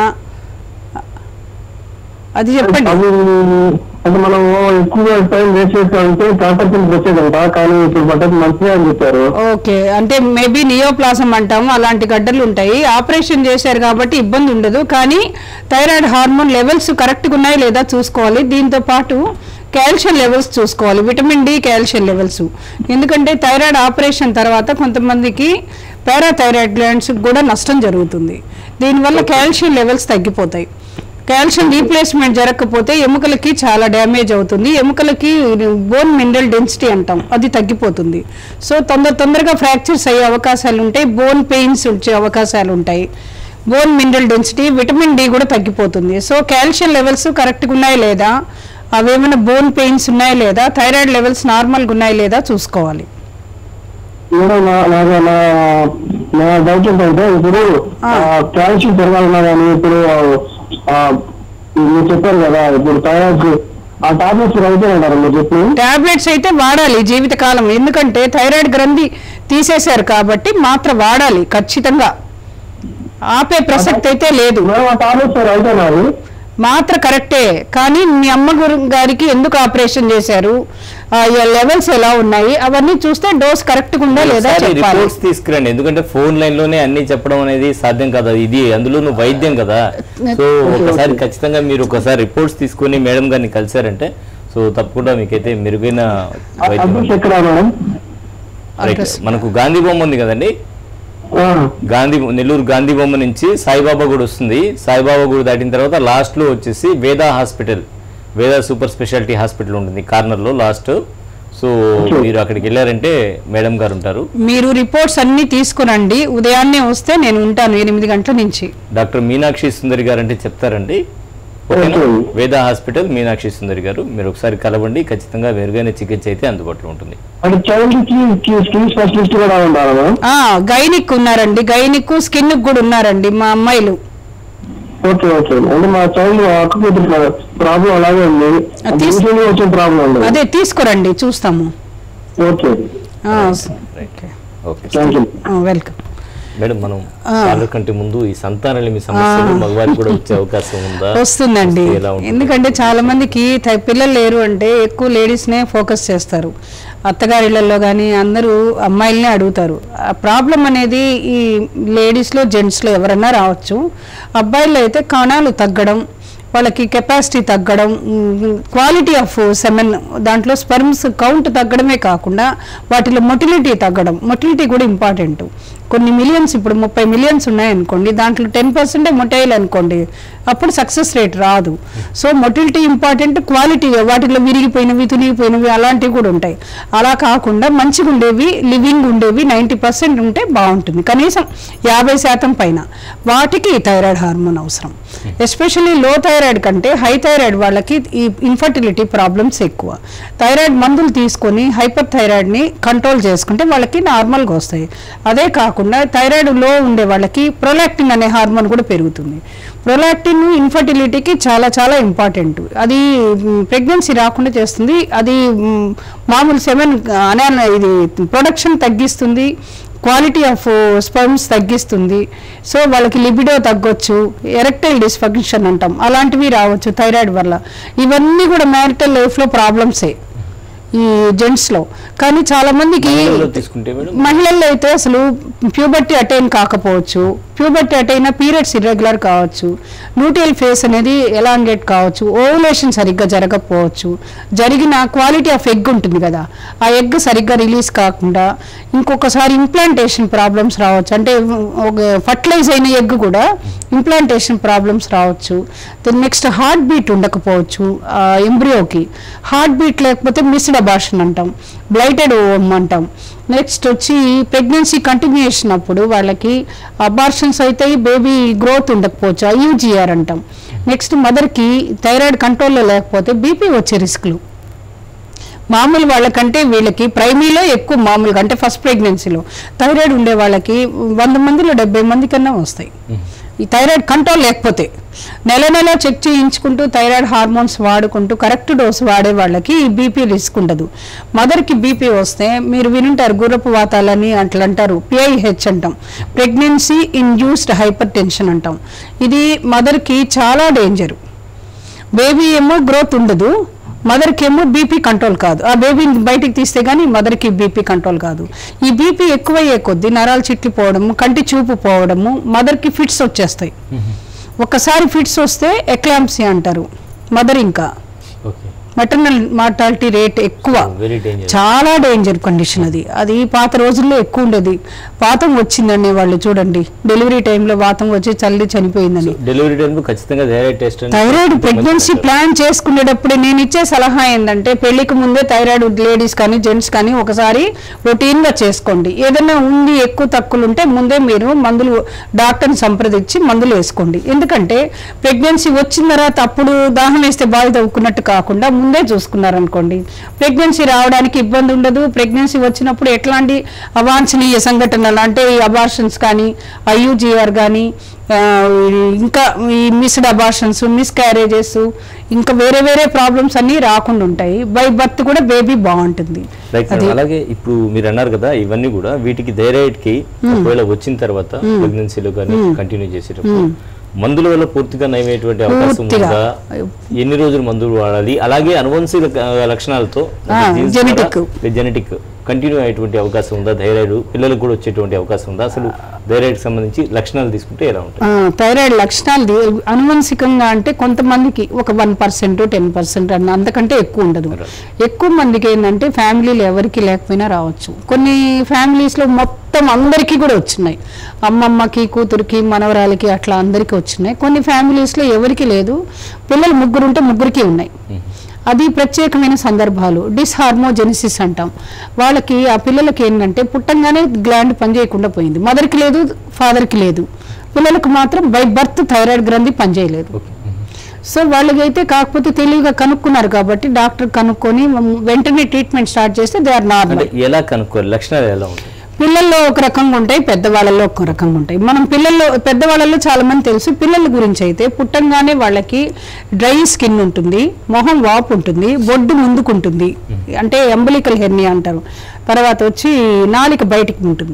అది చెప్పండి అది అంటే మనం ఎక్కువ టైం వేస్ట్ చేస్తామంటే క్యాన్సర్ కింద వచ్చేదంట కానీ ఇప్పుడు పడ్డది మంచిదే అని చెప్పారు ఓకే అంటే మేబీ నియోప్లాసం అంటాము అలాంటి గడ్డలు ఉంటాయి ఆపరేషన్ చేశారు కాబట్టి ఇబ్బంది ఉండదు కానీ థైరాయిడ్ హార్మోన్ లెవెల్స్ కరెక్ట్గా ఉన్నాయో లేదా చూసుకోవాలి దీంతో పాటు కాల్షియం లెవెల్స్ చూసుకోవాలి విటమిన్ డి కాల్షియం లెవెల్స్ ఎందుకంటే థైరాయిడ్ ఆపరేషన్ తర్వాత కొంతమందికి పారాథైరాయిడ్ గ్లాండ్స్ కూడా నష్టం జరుగుతుంది దీనివల్ల కాల్షియం లెవెల్స్ తగ్గిపోతాయి కాల్షియం రీప్లేస్మెంట్ జరగకపోతే ఎముకలకి చాలా డ్యామేజ్ అవుతుంది ఎముకలకి బోన్ మినరల్ డెన్సిటీ అంటాం అది తగ్గిపోతుంది సో తొందర తొందరగా ఫ్రాక్చర్స్ అయ్యే అవకాశాలు ఉంటాయి బోన్ పెయిన్స్ వచ్చే అవకాశాలు ఉంటాయి bone mineral density vitamin D కూడా తగ్గిపోతుంది సో కాల్షియం లెవెల్స్ కరెక్ట్గా ఉన్నాయా లేదా అవేమైనా బోన్ పెయిన్స్ ఉన్నాయా లేదా థైరాయిడ్ లెవెల్స్ నార్మల్గా ఉన్నాయా లేదా చూసుకోవాలి మేడం నా- నాకు నా నా డౌట్ ఏంటంటే ఇప్పుడు ఆ. క్యాల్షియం పెరగాలన్నా కానీ ఇప్పుడు ఆ, మీరు చెప్పారు కదా ఇప్పుడు థైరాయిడ్ ఆ టాబ్లెట్స్ అవుతాయంటారు మీరు చెప్పి టాబ్లెట్స్ అయితే వాడాలి జీవితకాలం ఎందుకంటే థైరాయిడ్ గ్రంథి తీసేశారు కాబట్టి మాత్ర వాడాలి ఖచ్చితంగా ఆపే ప్రసక్తి అయితే లేదు మేడం ఆ టాబ్లెట్స్ అవుతున్నారు మాత్ర కరెక్టే కానీ మీ అమ్మ గురు- గారికి ఎందుకు ఆపరేషన్ చేశారు ఆ, ఈ లెవెల్స్ ఎలా ఉన్నాయి అవన్నీ చూస్తే డోస్ కరెక్ట్ ఉందా లేదా ఒకసారి చెప్పాలి రిపోర్ట్స్ తీసుకురండి ఎందుకంటే ఫోన్ లైన్ లోనే అన్ని చెప్పడం అనేది సాధ్యం కదా ఇది అందులో నువ్వు వైద్యం కదా సో ఒకసారి ఖచ్చితంగా మీరు ఒకసారి రిపోర్ట్స్ తీసుకొని మేడం గారిని కలిశారంటే సో తప్పకుండా మీకైతే మెరుగైన వైద్యం అడ్రస్ ఎక్కడ మేడం రైట్. అడ్రస్. మనకు గాంధీ బొమ్మ ఉంది కదండి ఆ, గాంధీ నెల్లూరు గాంధీ బొమ్మ నుంచి సాయిబాబా గుడి వస్తుంది సాయిబాబా గుడి దాటిన తర్వాత లాస్ట్ లో వచ్చేసి Veda hospital Veda super speciality hospital ఉంటుంది కార్నర్ లో లాస్ట్ సో మీరు అక్కడికి వెళ్ళారంటే మేడం గారు ఉంటారు మీరు రిపోర్ట్స్ అన్ని తీసుకురండి ఉదయాన్నే వస్తే నేను ఉంటాను ఎనిమిది గంటల నుంచి డాక్టర్ మీనాక్షి సుందరి గారు అంటే చెప్తారండి ఓకేనా ఓకే. వేదా హాస్పిటల్ మీనాక్షి సుందరి గారు మీరు ఒకసారి కలవండి ఖచ్చితంగా మెరుగైన చికిత్స అయితే అందుబాటులో ఉంటుంది అంటే చైల్డ్ కి స్కిన్ స్పెషలిస్ట్ కూడా ఉండాలి మేడం ఆ గైనిక్ ఉన్నారండి గైనిక్ స్కిన్ కూడా ఉన్నారండి మా అమ్మాయిలు ఓకే ఓకే అంటే మా చైల్డ్ అక్క కూతురు ప్రాబ్లం అలాగే ఉంది అది తీస్- రీసెంట్ గా వచ్చిన ప్రాబ్లం ఉంది అదే తీసుకురండి చూస్తాము ఓకే ఆ, right okay thank you welcome madam మనం చాలా కంటే ముందు ఈ సంతానలేమి సమస్యలు మగవారికి కూడా వచ్చే అవకాశం ఉందా వస్తుందండి వస్తే ఎలా ఉంటుంది? ఎందుకంటే చాలా మందికి త- పిల్లలు లేరు అంటే ఎక్కువ లేడీస్నే ఫోకస్ చేస్తారు అత్తగారిళ్ళల్లో కానీ అందరూ అమ్మాయిలనే అడుగుతారు ఆ ప్రాబ్లం అనేది ఈ లేడీస్లో జెంట్స్లో ఎవరైనా రావచ్చు అబ్బాయిల్లో అయితే కణాలు తగ్గడం వాళ్ళకి కెపాసిటీ తగ్గడం క్వాలిటీ ఆఫ్ సెమెన్ దాంట్లో స్పర్మ్స్ కౌంట్ తగ్గడమే కాకుండా వాటిలో మొటిలిటీ తగ్గడం మొటిలిటీ కూడా ఇంపార్టెంట్ కొన్ని మిలియన్స్ ఇప్పుడు ముప్పై మిలియన్స్ ఉన్నాయనుకోండి దాంట్లో టెన్ పర్సెంటే మొటైల్ అనుకోండి అప్పుడు సక్సెస్ రేట్ రాదు సో మొటిలిటీ ఇంపార్టెంట్ క్వాలిటీ వాటిలో విరిగిపోయినవి తునిగిపోయినవి అలాంటివి కూడా ఉంటాయి అలా కాకుండా మంచిగా ఉండేవి లివింగ్ ఉండేవి నైంటీ పర్సెంట్ ఉంటే బాగుంటుంది కనీసం యాభై శాతం పైన వాటికి థైరాయిడ్ హార్మోన్ అవసరం ఎస్పెషల్లీ లో థైరాయిడ్ కంటే హై థైరాయిడ్ వాళ్ళకి ఈ ఇన్ఫర్టిలిటీ ప్రాబ్లమ్స్ ఎక్కువ థైరాయిడ్ మందులు తీసుకొని హైపర్ థైరాయిడ్ని కంట్రోల్ చేసుకుంటే వాళ్ళకి నార్మల్గా వస్తాయి అదే కాకుండా థైరాయిడ్ లో ఉండే వాళ్ళకి ప్రొలాక్టిన్ అనే హార్మోన్ కూడా పెరుగుతుంది ప్రొలాక్టిన్ ఇన్ఫర్టిలిటీకి చాలా చాలా ఇంపార్టెంట్ అది ప్రెగ్నెన్సీ రాకుండా చేస్తుంది అది మ్, మామూలు సెవెన్ అనే ఇది ప్రొడక్షన్ తగ్గిస్తుంది క్వాలిటీ ఆఫ్ స్పర్మ్స్ తగ్గిస్తుంది సో వాళ్ళకి లిబిడో తగ్గొచ్చు ఎరెక్టైల్ డిస్ఫంక్షన్ అంటాం అలాంటివి రావచ్చు థైరాయిడ్ వల్ల ఇవన్నీ కూడా మ్యారిటల్ లైఫ్లో ప్రాబ్లమ్సే ఈ జెంట్స్లో కానీ చాలా మందికి మహిళల్లో తీసుకుంటే మేడం మహిళల్లో అయితే అసలు ప్యూబర్టీ అటైన్ కాకపోవచ్చు ప్యూబర్టీ అటైన్ పీరియడ్స్ ఇర్రెగ్యులర్ కావచ్చు న్యూటియల్ ఫేస్ అనేది ఎలాంగేట్ కావచ్చు ఓవులేషన్ సరిగ్గా జరగకపోవచ్చు జరిగిన క్వాలిటీ ఆఫ్ ఎగ్ ఉంటుంది కదా ఆ ఎగ్ సరిగ్గా రిలీజ్ కాకుండా ఇంకొకసారి ఇంప్లాంటేషన్ ప్రాబ్లమ్స్ రావచ్చు అంటే ఒక ఫర్టిలైజ్ అయిన ఎగ్ కూడా ఇంప్లాంటేషన్ ప్రాబ్లమ్స్ రావచ్చు నెక్స్ట్ హార్ట్ బీట్ ఉండకపోవచ్చు ఎంబ్రియోకి హార్ట్ బీట్ లేకపోతే మిస్డ్ అబార్షన్ అంటాం బ్లైటెడ్ ఓమ్ అంటాం నెక్స్ట్ వచ్చి ప్రెగ్నెన్సీ కంటిన్యూషన్ అప్పుడు వాళ్ళకి అబార్షన్స్ అయితే బేబీ గ్రోత్ ఉండకపోవచ్చు ఐయూజీఆర్ అంటాం నెక్స్ట్ మదర్కి థైరాయిడ్ కంట్రోల్లో లేకపోతే బీపీ వచ్చే రిస్క్లు మామూలు వాళ్ళకంటే వీళ్ళకి ప్రైమరీలో ఎక్కువ మామూలుగా అంటే ఫస్ట్ ప్రెగ్నెన్సీలో థైరాయిడ్ ఉండే వాళ్ళకి వంద మందిలో డెబ్బై మంది కన్నా వస్తాయి ఈ థైరాయిడ్ కంట్రోల్ లేకపోతే నెల నెల చెక్ చేయించుకుంటూ థైరాయిడ్ హార్మోన్స్ వాడుకుంటూ కరెక్ట్ డోస్ వాడే వాళ్ళకి ఈ బీపీ రిస్క్ ఉండదు మదర్కి బీపీ వస్తే మీరు వినుంటారు గుర్రపు వాతాలని అట్లా అంటారు పిఐహెచ్ అంటాం ప్రెగ్నెన్సీ ఇన్యూస్డ్ హైపర్ టెన్షన్ అంటాం ఇది మదర్కి చాలా డేంజర్ బేబీ ఏమో గ్రోత్ ఉండదు మదర్కి ఏమో బీపీ కంట్రోల్ కాదు ఆ బేబీని బయటికి తీస్తే గానీ మదర్కి బీపీ కంట్రోల్ కాదు ఈ బీపీ ఎక్కువయ్యే కొద్దీ నరాలు చిట్లిపోవడము కంటి చూపు పోవడము మదర్కి ఫిట్స్ వచ్చేస్తాయి ఒక్కసారి ఫిట్స్ వస్తే ఎక్లాంప్సీ అంటారు మదర్ ఇంకా ఓకే మెటర్నల్ మార్టాలిటీ రేట్ ఎక్కువ వెరీ డేంజర్ చాలా డేంజర్ కండిషన్ అది అది పాత రోజుల్లో ఎక్కువ ఉండేది వాతం వచ్చిందనే వాళ్ళు చూడండి డెలివరీ టైంలో వాతం వచ్చి చల్లి చనిపోయిందని డెలివరీ టైంలో ఖచ్చితంగా థైరాయిడ్ టెస్ట్ అని థైరాయిడ్ కొంతమంది ప్రెగ్నెన్సీ చెప్తారు. ప్లాన్ చేసుకునేటప్పుడు నేను ఇచ్చే సలహా ఏంటంటే పెళ్లికి ముందే థైరాయిడ్ లేడీస్ కానీ జెంట్స్ కానీ ఒకసారి రొటీన్ గా చేసుకోండి ఏదైనా ఉంది ఎక్కువ తక్కువలు ఉంటే ముందే మీరు మందులు డాక్టర్ని సంప్రదించి మందులు వేసుకోండి ఎందుకంటే ప్రెగ్నెన్సీ వచ్చిన తర్వాత అప్పుడు దాహం వేస్తే బావి తవ్వుకున్నట్టు కాకుండా ముందే చూసుకున్నారనుకోండి ప్రెగ్నెన్సీ రావడానికి ఇబ్బంది ఉండదు ప్రెగ్నెన్సీ వచ్చినప్పుడు ఎట్లాంటి అవాంఛనీయ సంఘటనలు అంటే ఈ అబార్షన్స్ కానీ ఐయుజిఆర్ కానీ ఆ, ఇంకా ఈ మిస్డ్ అబార్షన్స్ మిస్ క్యారేజెస్ ఇంకా వేరే వేరే ప్రాబ్లమ్స్ అన్నీ రాకుండా ఉంటాయి బై బర్త్ కూడా బేబీ బాగుంటుంది రైట్ మేడం అలాగే ఇప్పుడు మీరు అన్నారు కదా ఇవన్నీ కూడా వీటికి థైరాయిడ్ కి ఒకవేళ వచ్చిన తర్వాత ప్రెగ్నెన్సీలో కానీ కంటిన్యూ చేసేటప్పుడు మందుల వల్ల పూర్తిగా నయమయ్యేటువంటి అవకాశం పూర్తిగా. ఉందా ఎన్ని రోజులు మందులు వాడాలి అలాగే అనువంశిక ఆ, లక్షణాలతో ఆ, genetic. జెనెటిక్ కంటిన్యూ అయ్యేటువంటి అవకాశం ఉందా థైరాయిడ్ పిల్లలకు కూడా వచ్చేటువంటి అవకాశం ఉందా అసలు థైరాయిడ్ సంబంధించి లక్షణాలు తీసుకుంటే ఎలా ఉంటాయి ఆ, థైరాయిడ్ లక్షణాలు ది- అనువంశికంగా అంటే కొంతమందికి ఒక వన్ పర్సెంట్ టెన్ పర్సెంట్ అన్న అంతకంటే ఎక్కువ ఉండదు ఎక్కువ మందికి ఏంటంటే ఫ్యామిలీలో ఎవరికి లేకపోయినా రావచ్చు కొన్ని ఫ్యామిలీస్లో మొత్తం అందరికీ కూడా వచ్చినాయి అమ్మమ్మకి కూతురికి మనవరాలకి అట్లా అందరికీ వచ్చినాయి కొన్ని ఫ్యామిలీస్లో ఎవరికి లేదు పిల్లలు ముగ్గురు ఉంటే ముగ్గురికి ఉన్నాయి అది ప్రత్యేకమైన సందర్భాలు డిస్హార్మోజెనిసిస్ అంటాం వాళ్ళకి ఆ పిల్లలకి ఏంటంటే పుట్టంగానే గ్లాండ్ పనిచేయకుండా పోయింది మదర్కి లేదు ఫాదర్కి లేదు పిల్లలకు మాత్రం బై బర్త్ థైరాయిడ్ గ్రంథి పనిచేయలేదు ఓకే సో వాళ్ళకైతే కాకపోతే తెలివిగా కనుక్కున్నారు కాబట్టి డాక్టర్ కనుక్కొని వెంటనే ట్రీట్మెంట్ స్టార్ట్ చేస్తే దే ఆర్ అంటే నార్మల్ ఎలా కనుక్కోవాలి లక్షణాలు ఎలా ఉంటాయి పిల్లల్లో ఒక రకంగా ఉంటాయి పెద్దవాళ్ళలో ఒక రకంగా ఉంటాయి మనం పిల్లల్లో పెద్దవాళ్ళలో చాలా మంది తెలుసు పిల్లల గురించి అయితే పుట్టంగానే వాళ్ళకి డ్రై స్కిన్ ఉంటుంది మొహం వాపు ఉంటుంది బొడ్డు ముందుకుంటుంది అంటే ఎంబలికల్ హెర్నియా అంటారు తర్వాత వచ్చి నాలిక బయటికి ఉంటుంది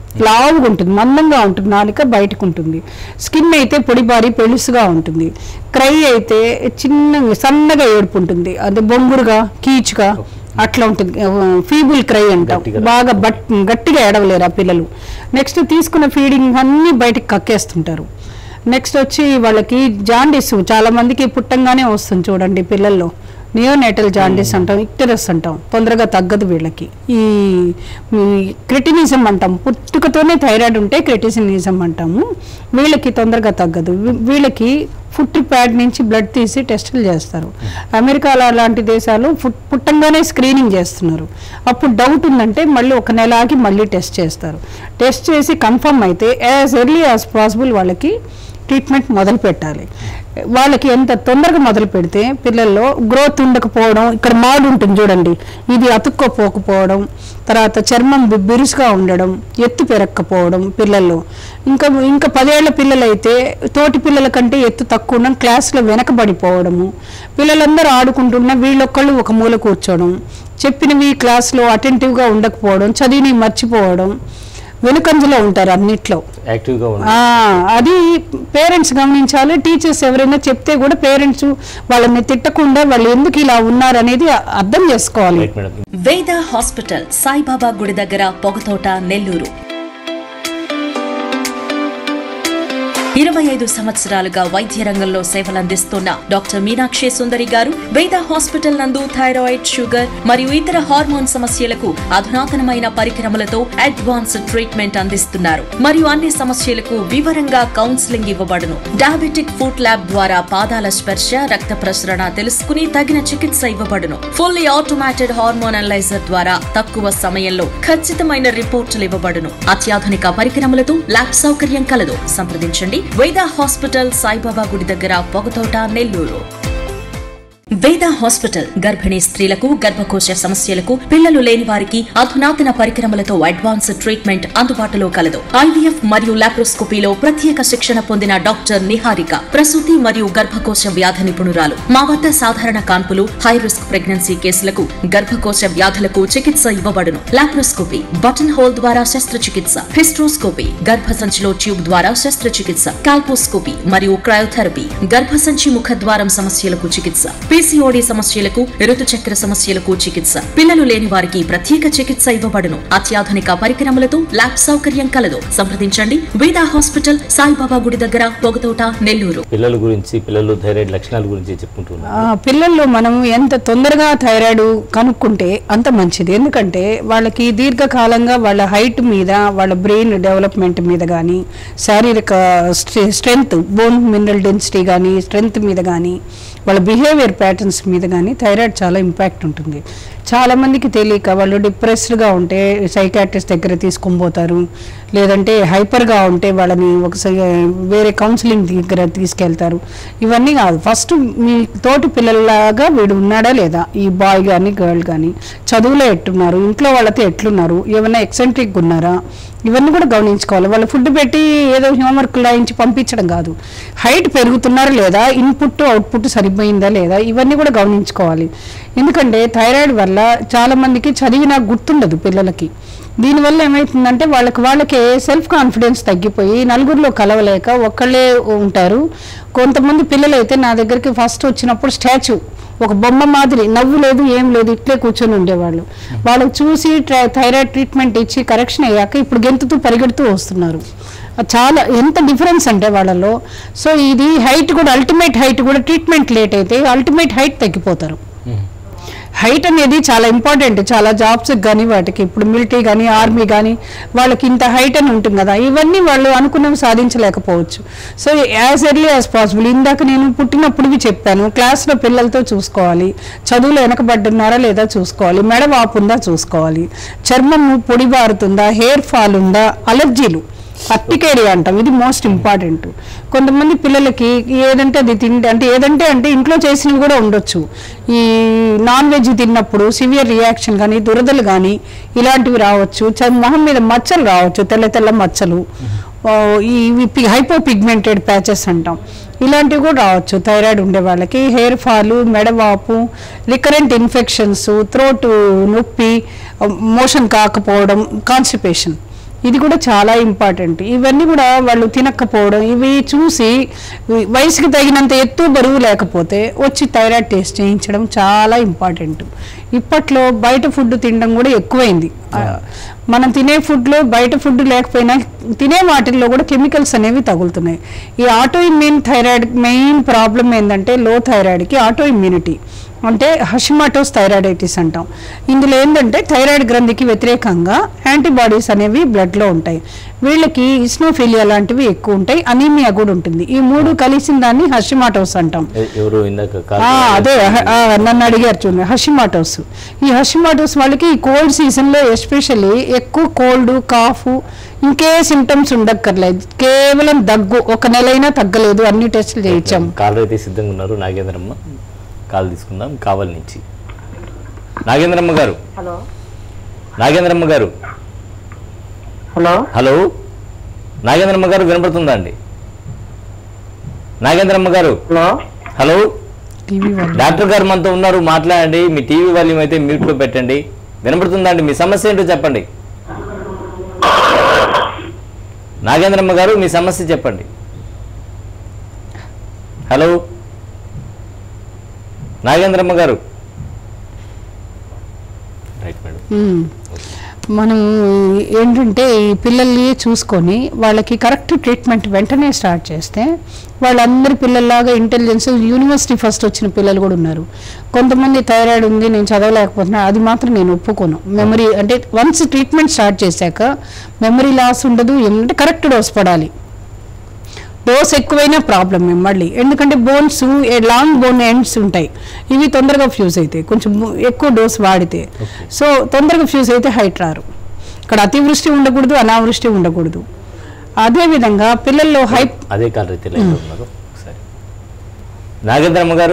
లావుగా ఉంటుంది మందంగా ఉంటుంది నాలుక బయటకు ఉంటుంది స్కిన్ అయితే పొడిబారి పెలుసుగా ఉంటుంది క్రై అయితే చిన్నగా సన్నగా ఏడుపు ఉంటుంది అది బొంగురుగా కీచుగా అట్లా ఉంటుంది ఫీబుల్ క్రై అంటాం గట్టిగా. బాగా బట్ గట్టిగా ఏడవలేరు ఆ పిల్లలు నెక్స్ట్ తీసుకున్న ఫీడింగ్ అన్ని బయటకు కక్కేస్తుంటారు నెక్స్ట్ వచ్చి వాళ్ళకి జాండీస్ చాలా మందికి పుట్టంగానే వస్తుంది చూడండి పిల్లల్లో నియోనేటల్ జాండీస్ అంటాం ఇక్టరస్ అంటాం తొందరగా తగ్గదు వీళ్ళకి ఈ క్రిటినిజం అంటాం పుట్టుకతోనే థైరాయిడ్ ఉంటే క్రిటిసినిజం అంటాము వీళ్ళకి తొందరగా తగ్గదు వీ- వీళ్ళకి ఫుట్ ప్యాడ్ నుంచి బ్లడ్ తీసి టెస్టులు చేస్తారు అమెరికా లాంటి దేశాలు ఫుట్ పుట్టంగానే స్క్రీనింగ్ చేస్తున్నారు అప్పుడు డౌట్ ఉందంటే మళ్ళీ ఒక నెల ఆగి మళ్ళీ టెస్ట్ చేస్తారు టెస్ట్ చేసి కన్ఫర్మ్ అయితే యాజ్ ఎర్లీ యాజ్ పాసిబుల్ వాళ్ళకి ట్రీట్మెంట్ మొదలు పెట్టాలి వాళ్ళకి ఎంత తొందరగా మొదలు పెడితే పిల్లల్లో గ్రోత్ ఉండకపోవడం ఇక్కడ మాడు ఉంటుంది చూడండి ఇది అతుక్కోపోకపోవడం తర్వాత చర్మం బి- బిరుసుగా ఉండడం ఎత్తు పెరగకపోవడం పిల్లల్లో ఇంకా ఇంకా పదేళ్ల పిల్లలైతే తోటి పిల్లల కంటే ఎత్తు తక్కువ ఉండడం క్లాస్లో వెనకబడిపోవడము పిల్లలందరూ ఆడుకుంటున్న వీళ్ళొక్కళ్ళు ఒక మూల కూర్చోవడం చెప్పినవి క్లాస్లో అటెంటివ్గా ఉండకపోవడం చదివిని మర్చిపోవడం వెనుకంజలో ఉంటారు అన్నిట్లో యాక్టివ్గా ఆ, ఉండాలి అది పేరెంట్స్ గమనించాలి టీచర్స్ ఎవరైనా చెప్తే కూడా పేరెంట్స్ వాళ్ళని తిట్టకుండా వాళ్ళు ఎందుకు ఇలా ఉన్నారు అనేది అర్థం చేసుకోవాలి right madam Veda hospital Saibaba గుడి దగ్గర పొగతోట నెల్లూరు ఇరవై ఐదు సంవత్సరాలుగా వైద్య రంగంలో సేవలందిస్తున్న డాక్టర్ మీనాక్షి సుందరి గారు వేద హాస్పిటల్ నందు థైరాయిడ్ షుగర్ మరియు ఇతర హార్మోన్ సమస్యలకు అధునాతనమైన పరికరములతో అడ్వాన్స్డ్ ట్రీట్మెంట్ అందిస్తున్నారు మరియు అన్ని సమస్యలకు వివరంగా కౌన్సిలింగ్ ఇవ్వబడును డయాబెటిక్ ఫుడ్ ల్యాబ్ ద్వారా పాదాల స్పర్శ రక్త ప్రసరణ తెలుసుకుని తగిన చికిత్స ఇవ్వబడును ఫుల్లీ ఆటోమేటెడ్ హార్మోన్ అనలైజర్ ద్వారా తక్కువ సమయంలో ఖచ్చితమైన రిపోర్టులు ఇవ్వబడును అత్యాధునిక పరికరములతో ల్యాబ్ సౌకర్యం కలదు సంప్రదించండి వేద హాస్పిటల్ సాయిబాబా గుడి దగ్గర పొగతోట నెల్లూరు వేద హాస్పిటల్ గర్భిణీ స్త్రీలకు గర్భకోశ సమస్యలకు పిల్లలు లేని వారికి అధునాతన పరికరములతో అడ్వాన్స్ ట్రీట్మెంట్ అందుబాటులో కలదు ఐవీఎఫ్ మరియు లాప్రోస్కోపీలో ప్రత్యేక శిక్షణ పొందిన డాక్టర్ నిహారిక ప్రసూతి మరియు గర్భకోశ వ్యాధి నిపుణురాలు మా వద్ద సాధారణ కాన్పులు హై రిస్క్ ప్రెగ్నెన్సీ కేసులకు గర్భకోశ వ్యాధులకు చికిత్స ఇవ్వబడును లాప్రోస్కోపీ బటన్ హోల్ ద్వారా శస్త్రచికిత్స హిస్ట్రోస్కోపీ గర్భసంచిలో ట్యూబ్ ద్వారా శస్త్రచికిత్స కాల్పోస్కోపీ మరియు క్రయోథెరపీ గర్భసంచి ముఖద్వారం సమస్యలకు చికిత్స పీసీఓడి సమస్యలకు ఋతుచక్ర సమస్యలకు చికిత్స పిల్లలు లేని వారికి ప్రత్యేక చికిత్స ఇవ్వబడును అత్యాధునిక పరికరములతో ల్యాబ్ సౌకర్యం కలదు సంప్రదించండి వేదా హాస్పిటల్ సాయిబాబా గుడి దగ్గర పొగతోట నెల్లూరు పిల్లల గురించి పిల్లలు థైరాయిడ్ లక్షణాల గురించి చెప్పుకుంటున్నాం ఆ, పిల్లల్లో మనం ఎంత తొందరగా థైరాయిడ్ కనుక్కుంటే అంత మంచిది ఎందుకంటే వాళ్ళకి దీర్ఘకాలంగా వాళ్ళ హైట్ మీద వాళ్ళ బ్రెయిన్ డెవలప్మెంట్ మీద కానీ శారీరక స్ట్రెంగ్త్ బోన్ మినరల్ డెన్సిటీ కానీ స్ట్రెంగ్త్ మీద కానీ వాళ్ళ బిహేవియర్ ప్యాటర్న్స్ మీద కానీ థైరాయిడ్ చాలా ఇంపాక్ట్ ఉంటుంది చాలా మందికి తెలియక వాళ్ళు డిప్రెస్డ్గా ఉంటే సైకాట్రిస్ట్ దగ్గర తీసుకొని పోతారు లేదంటే హైపర్గా ఉంటే వాళ్ళని ఒక సై- వేరే కౌన్సిలింగ్ దగ్గర తీసుకెళ్తారు ఇవన్నీ కాదు ఫస్ట్ మీ తోటి పిల్లల్లాగా వీడు ఉన్నాడా లేదా ఈ బాయ్ కానీ గర్ల్ కానీ చదువులో ఎట్టున్నారు ఇంట్లో వాళ్ళతో ఎట్లున్నారు ఏమైనా ఎక్సెంట్రిక్ ఉన్నారా ఇవన్నీ కూడా గమనించుకోవాలి వాళ్ళు ఫుడ్ పెట్టి ఏదో హోంవర్క్ రాయించి పంపించడం కాదు హైట్ పెరుగుతున్నారా లేదా ఇన్పుట్ అవుట్పుట్ సరిపోయిందా లేదా ఇవన్నీ కూడా గమనించుకోవాలి ఎందుకంటే థైరాయిడ్ వల్ల చాలా మందికి చదివినా గుర్తుండదు పిల్లలకి దీనివల్ల ఏమవుతుందంటే వాళ్ళకి వాళ్ళకే సెల్ఫ్ కాన్ఫిడెన్స్ తగ్గిపోయి నలుగురిలో కలవలేక ఒక్కళ్ళే ఉంటారు కొంతమంది పిల్లలు అయితే నా దగ్గరికి ఫస్ట్ వచ్చినప్పుడు స్టాచ్యూ ఒక బొమ్మ మాదిరి నవ్వు లేదు ఏం లేదు ఇట్లే కూర్చొని ఉండేవాళ్ళు వాళ్ళకి చూసి ట్రై- థైరాయిడ్ ట్రీట్మెంట్ ఇచ్చి కరెక్షన్ అయ్యాక ఇప్పుడు గెంతుతూ పరిగెడుతూ వస్తున్నారు చాలా ఎంత డిఫరెన్స్ అంటే వాళ్ళలో సో ఇది హైట్ కూడా అల్టిమేట్ హైట్ కూడా ట్రీట్మెంట్ లేట్ అయితే అల్టిమేట్ హైట్ తగ్గిపోతారు హైట్ అనేది చాలా ఇంపార్టెంట్ చాలా జాబ్స్ కానీ వాటికి ఇప్పుడు మిలిటరీ కానీ ఆర్మీ కానీ వాళ్ళకి ఇంత హైట్ అని ఉంటుంది కదా ఇవన్నీ వాళ్ళు అనుకున్నవి సాధించలేకపోవచ్చు so as early as possible ఇందాక నేను పుట్టినప్పుడువి చెప్పాను క్లాస్లో పిల్లలతో చూసుకోవాలి చదువులో వెనకబడ్డున్నారా లేదా చూసుకోవాలి మెడ వాపు ఉందా చూసుకోవాలి చర్మం పొడిబారుతుందా హెయిర్ ఫాల్ ఉందా అలర్జీలు పర్టికేరియా అంటాం ఇది మోస్ట్ ఇంపార్టెంట్ కొంతమంది పిల్లలకి ఏదంటే అది తింటే అంటే ఏదంటే అంటే ఇంట్లో చేసినవి కూడా ఉండొచ్చు ఈ నాన్ వెజ్ తిన్నప్పుడు సివియర్ రియాక్షన్ కానీ దురదలు కానీ ఇలాంటివి రావచ్చు చ- మొహం మీద మచ్చలు రావచ్చు తెల్ల తెల్ల మచ్చలు ఓ, ఈ హైపో పిగ్మెంటెడ్ ప్యాచెస్ అంటాం ఇలాంటివి కూడా రావచ్చు థైరాయిడ్ ఉండే వాళ్ళకి హెయిర్ ఫాలు మెడవాపు రికరెంట్ ఇన్ఫెక్షన్స్ థ్రోట్ నొప్పి మోషన్ కాకపోవడం కాన్స్టిపేషన్ ఇది కూడా చాలా ఇంపార్టెంట్ ఇవన్నీ కూడా వాళ్ళు తినకపోవడం ఇవి చూసి వి- వయసుకి తగినంత ఎత్తు బరువు లేకపోతే వచ్చి థైరాయిడ్ టెస్ట్ చేయించడం చాలా ఇంపార్టెంట్ ఇప్పట్లో బయట ఫుడ్ తినడం కూడా ఎక్కువైంది ఆ, మనం తినే ఫుడ్లో బయట ఫుడ్ లేకపోయినా తినే వాటిల్లో కూడా కెమికల్స్ అనేవి తగులుతున్నాయి ఈ auto immune thyroid main problem ఏంటంటే లో థైరాయిడ్కి ఆటో ఇమ్యూనిటీ అంటే హషిమాటోస్ థైరాయిడైటిస్ అంటాం ఇందులో ఏంటంటే థైరాయిడ్ గ్రంథికి వ్యతిరేకంగా యాంటీబాడీస్ అనేవి బ్లడ్లో ఉంటాయి వీళ్ళకి ఇస్నోఫిలియా లాంటివి ఎక్కువ ఉంటాయి అనీమియా కూడా ఉంటుంది ఈ మూడు కలిసిన దాన్ని హషిమాటోస్ అంటాం ఎ- ఎవరు ఇందాక కాల్ ఆ, అదే హ- ఆ, నన్ను అడిగారు చూడండి హషిమాటోస్ ఈ హషిమాటోస్ వాళ్ళకి ఈ కోల్డ్ సీజన్లో ఎస్పెషల్లీ ఎక్కువ కోల్డ్ కాఫ్ ఇంకే సిమ్టమ్స్ ఉండక్కర్లేదు కేవలం దగ్గు ఒక నెలైనా తగ్గలేదు అన్ని టెస్టులు చేయించాం కాలర్ అయితే సిద్ధంగా ఉన్నారు నాగేంద్రమ్మ కాల్ తీసుకుందాం కావల్ నుంచి Nagendramma garu hello Nagendramma garu hello hello Nagendramma గారు వినపడుతుందా అండి Nagendramma garu hello hello TV వాళ్ళు డాక్టర్ గారు మనతో ఉన్నారు మాట్లాడండి మీ టీవీ వాల్యూమ్ అయితే మ్యూట్ లో పెట్టండి వినపడుతుందా అండి మీ సమస్య ఏంటో చెప్పండి నాగేంద్రమ్మ గారు మీ సమస్య చెప్పండి హలో నాగేంద్రమ్మ గారు రైట్ మేడం మ్మ్. మనం ఏంటంటే ఈ పిల్లల్ని చూసుకొని వాళ్ళకి కరెక్ట్ ట్రీట్మెంట్ వెంటనే స్టార్ట్ చేస్తే వాళ్ళందరి పిల్లల్లాగా ఇంటెలిజెన్స్ యూనివర్సిటీ ఫస్ట్ వచ్చిన పిల్లలు కూడా ఉన్నారు కొంతమంది థైరాయిడ్ ఉంది నేను చదవలేకపోతున్నా అది మాత్రం నేను ఒప్పుకోను మెమరీ అంటే వన్స్ ట్రీట్మెంట్ స్టార్ట్ చేశాక మెమరీ లాస్ ఉండదు ఏమంటే కరెక్ట్ డోస్ పడాలి డోస్ ఎక్కువైనా ప్రాబ్లం మళ్ళీ ఎందుకంటే బోన్స్ లాంగ్ బోన్ ఎండ్స్ ఉంటాయి ఇవి తొందరగా ఫ్యూజ్ అవుతాయి కొంచెం ఎక్కువ డోస్ వాడితే సో తొందరగా ఫ్యూజ్ అయితే హైట్ రారు ఇక్కడ అతివృష్టి ఉండకూడదు అనావృష్టి ఉండకూడదు అదేవిధంగా పిల్లల్లో హై అదే కాల్ రీతి లైన్లో ఉన్నారు ఒకసారి నాగేంద్రమ్మ గారు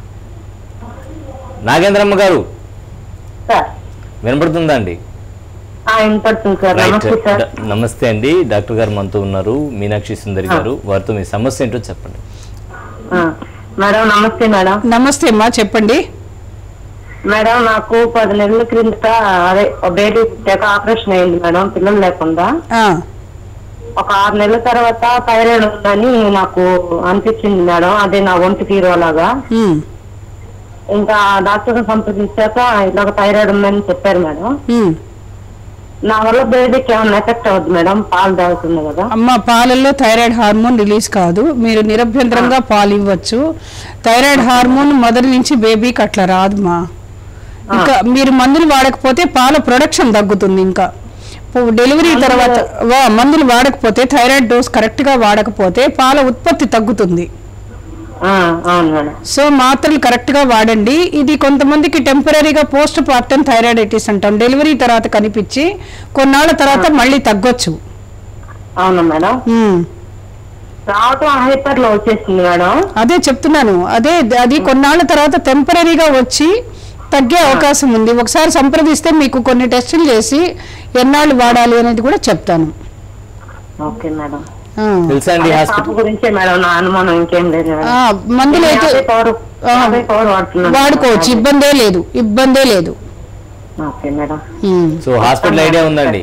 నాగేంద్రమ్మ గారు సార్ వినపడుతుందా అండి ఆ, వినపడుతుంది సార్ రైట్ నమస్తే సార్ డ- నమస్తే అండి డాక్టర్ గారు మనతో ఉన్నారు మీనాక్షి సుందరి గారు వారితో మీ సమస్య ఏంటో చెప్పండి ఆ, మేడం నమస్తే మేడం నమస్తే అమ్మా చెప్పండి మేడం నాకు పది నెలల క్రిందట అదే బేబీ పుట్టాక ఆపరేషన్ అయింది మేడం పిల్లలు లేకుండా ఆ, ఒక ఆరు నెలల తర్వాత థైరాయిడ్ ఉందని నాకు అనిపించింది మేడం అదే నా ఒంటి తీరోలాగా ఉమ్, ఇంకా డాక్టర్ సంప్రదించాక ఇలాగ థైరాయిడ్ ఉందని చెప్పారు మేడం ఉమ్. నా వల్ల బేబీకి ఏమైనా ఎఫెక్ట్ అవుతుంది మేడం పాలు తాగుతుంది కదా అమ్మ పాలల్లో థైరాయిడ్ హార్మోన్ రిలీజ్ కాదు మీరు నిరభ్యంతరంగా పాలు ఇవ్వచ్చు థైరాయిడ్ హార్మోన్ మొదటి నుంచి బేబీకి అట్లా రాదుమా ఇంకా మీరు మందులు వాడకపోతే పాల ప్రొడక్షన్ తగ్గుతుంది ఇంకా పో- డెలివరీ తర్వాత వా మందులు వాడకపోతే థైరాయిడ్ డోస్ కరెక్ట్గా వాడకపోతే పాల ఉత్పత్తి తగ్గుతుంది ఆ, అవును మేడం సో మాత్రలు కరెక్ట్గా వాడండి ఇది కొంతమందికి టెంపరీగా పోస్ట్ పార్టమ్ థైరాయిడైటిస్ అంటాం డెలివరీ తర్వాత కనిపించి కొన్నాళ్ళ తర్వాత మళ్ళీ తగ్గొచ్చు అవునా మేడం ఉమ్. రావటం హైపర్ లో వచ్చేసింది మేడం అదే చెప్తున్నాను అదే అది కొన్నాళ్ళ తర్వాత టెంపరీగా వచ్చి తగ్గే అవకాశం ఉంది ఒకసారి సంప్రదిస్తే మీకు కొన్ని టెస్టులు చేసి ఎన్నాళ్ళు వాడాలి అనేది కూడా చెప్తాను ఓకే మేడం ఆ. తెలుసా అండి అదే హాస్పిటల్ పాప గురించే మేడం నా అనుమానం ఇంకేం లేదు మేడం. ఆ, మందులు అయితే యాభై పవర్ ఆ, యాభై పవర్ వాడుతున్నాను వాడుకోవచ్చు ఇబ్బందే లేదు ఇబ్బందే లేదు okay madam um. So hospital idea ఉందండి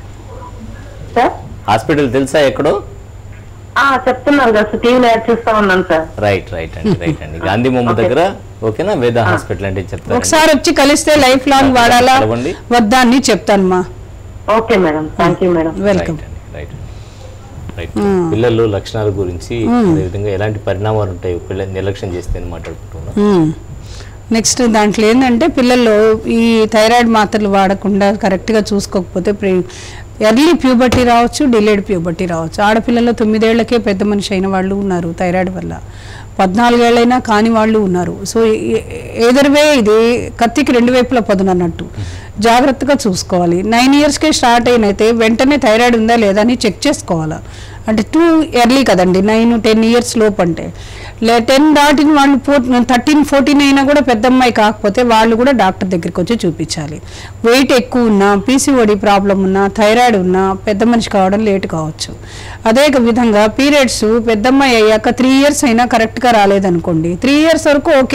సార్ హాస్పిటల్ తెలుసా ఎక్కడో ఆ చెప్తున్నారు కదా టీవీలో యాడ్ చూస్తా ఉన్నాను సార్ రైట్ రైట్ అండి రైట్ అండి గాంధీ బొమ్మ దగ్గర ఓకేనా వేద హాస్పిటల్ అంటే చెప్తారు ఒకసారి వచ్చి కలిస్తే లైఫ్ లాంగ్ వాడాలా కలవండి. వద్దా అని చెప్తాను మా okay madam thank you madam welcome right అండి రైట్ రైట్ పిల్లల్లో లక్షణాల గురించి అదేవిధంగా ఎలాంటి పరిణామాలు ఉంటాయి పిల్లల్ని నిర్లక్ష్యం చేస్తే అని మాట్లాడుకుంటున్నాం నెక్స్ట్ దాంట్లో ఏంటంటే పిల్లల్లో ఈ థైరాయిడ్ మాత్రలు వాడకుండా కరెక్ట్గా చూసుకోకపోతే ప్రే ఎర్లీ ప్యూబర్టీ రావచ్చు డిలేడ్ ప్యూబర్టీ రావచ్చు ఆడపిల్లల్లో తొమ్మిదేళ్లకే పెద్ద మనిషి అయిన వాళ్ళు ఉన్నారు థైరాయిడ్ వల్ల పద్నాలుగేళ్ళైనా కాని వాళ్ళు ఉన్నారు సో ఏదర్వే ఇది కత్తికి రెండు వైపులా పదును అన్నట్టు జాగ్రత్తగా చూసుకోవాలి నైన్ ఇయర్స్కే స్టార్ట్ అయినైతే వెంటనే థైరాయిడ్ ఉందా లేదా అని చెక్ చేసుకోవాలి అంటే టూ ఎర్లీ కదండి నైన్ టెన్ ఇయర్స్ లోపు అంటే లే టెన్ దాటిన వాళ్ళు ఫోర్ థర్టీన్ ఫోర్టీన్ అయినా కూడా పెద్ద అమ్మాయి కాకపోతే వాళ్ళు కూడా డాక్టర్ దగ్గరికి వచ్చి చూపించాలి వెయిట్ ఎక్కువ ఉన్నా పీసీఓడి ప్రాబ్లం ఉన్నా థైరాయిడ్ ఉన్నా పెద్ద మనిషి కావడం లేట్ కావచ్చు అదే విధంగా పీరియడ్స్ పెద్దమ్మాయి అయ్యాక త్రీ ఇయర్స్ అయినా కరెక్ట్గా రాలేదనుకోండి త్రీ ఇయర్స్ వరకు ఓకే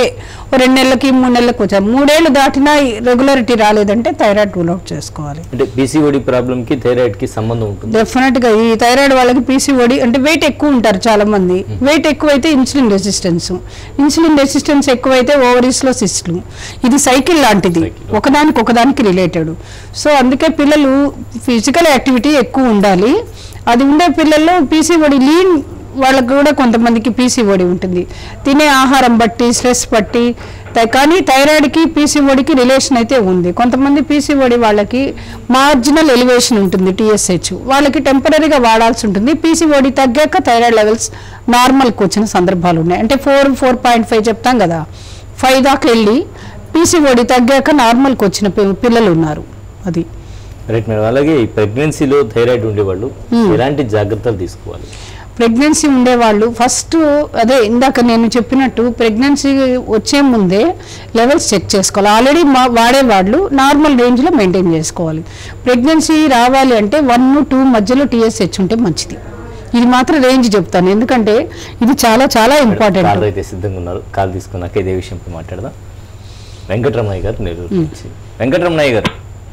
ఓ రెండు నెలలకి మూడు నెలలకు వచ్చారు మూడేళ్ళు దాటినా రెగ్యులారిటీ రాలేదంటే థైరాయిడ్ రూల్ అవుట్ చేసుకోవాలి అంటే పీసీఓడి ప్రాబ్లం కి థైరాయిడ్ కి సంబంధం ఉంటుంది డెఫినెట్ గా ఈ థైరాయిడ్ వాళ్ళకి పీసీఓడి అంటే వెయిట్ ఎక్కువ ఉంటారు చాలా మంది వెయిట్ ఎక్కువైతే ఇన్సులిన్ రెసిస్టెన్స్ ఇన్సులిన్ రెసిస్టెన్స్ ఎక్కువైతే ఓవరీస్ లో సిస్ట్లు ఇది సైకిల్ లాంటిది Cycle. ఒకదానికి ఒకదానికి రిలేటెడ్ సో అందుకే పిల్లలు ఫిజికల్ యాక్టివిటీ ఎక్కువ ఉండాలి అది ఉండే పిల్లల్లో పీసీఓడి లీన్ వాళ్ళకు కూడా కొంతమందికి పీసీఓడి ఉంటుంది తినే ఆహారం బట్టి స్ట్రెస్ బట్టి థై- కానీ థైరాయిడ్కి పీసీఓడికి రిలేషన్ అయితే ఉంది కొంతమంది పీసీఓడి వాళ్ళకి మార్జినల్ ఎలివేషన్ ఉంటుంది టీఎస్హెచ్ వాళ్ళకి టెంపరీగా వాడాల్సి ఉంటుంది పీసీఓడి తగ్గాక థైరాయిడ్ లెవెల్స్ నార్మల్కి వచ్చిన సందర్భాలు ఉన్నాయి అంటే ఫోర్ ఫోర్ పాయింట్ ఫైవ్ చెప్తాం కదా ఫైవ్ దాకా వెళ్ళి పీసీఓడి తగ్గాక నార్మల్కి వచ్చిన పి- పిల్లలు ఉన్నారు అది రైట్ మేడం అలాగే ఈ ప్రెగ్నెన్సీలో థైరాయిడ్ ఉండేవాళ్ళు ఎలాంటి జాగ్రత్తలు తీసుకోవాలి ప్రెగ్నెన్సీ ఉండేవాళ్ళు ఫస్ట్ అదే ఇందాక నేను చెప్పినట్టు ప్రెగ్నెన్సీ వచ్చే ముందే లెవెల్స్ చెక్ చేసుకోవాలి ఆల్రెడీ మా వాడేవాళ్ళు నార్మల్ రేంజ్లో మెయింటైన్ చేసుకోవాలి ప్రెగ్నెన్సీ రావాలి అంటే వన్ టూ మధ్యలో టీఎస్హెచ్ ఉంటే మంచిది ఇది మాత్రం రేంజ్ చెప్తాను ఎందుకంటే ఇది చాలా చాలా కాల్ ఇంపార్టెంట్ అయితే సిద్ధంగా ఉన్నారు కాల్ తీసుకున్నాక ఇదే విషయంపై మాట్లాడదాం వెంకటరమణయ్య గారు నెల్లూరు నుంచి వెంకటరమణయ్య గారు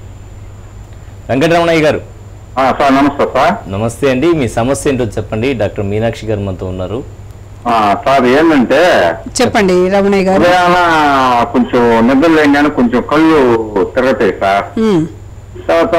వెంకటరమణయ్య గారు ఆ, సార్ నమస్తే సార్ నమస్తే అండి మీ సమస్య ఏంటో చెప్పండి డాక్టర్ మీనాక్షి గారు మనతో ఉన్నారు ఆ, సార్ ఏంటంటే చెప్పండి రమణయ్య గారు ఉదయాన కొంచెం నిద్ర లేగానే కొంచెం కళ్ళు తిరుగుతాయి సార్ ఉమ్. తర్వాత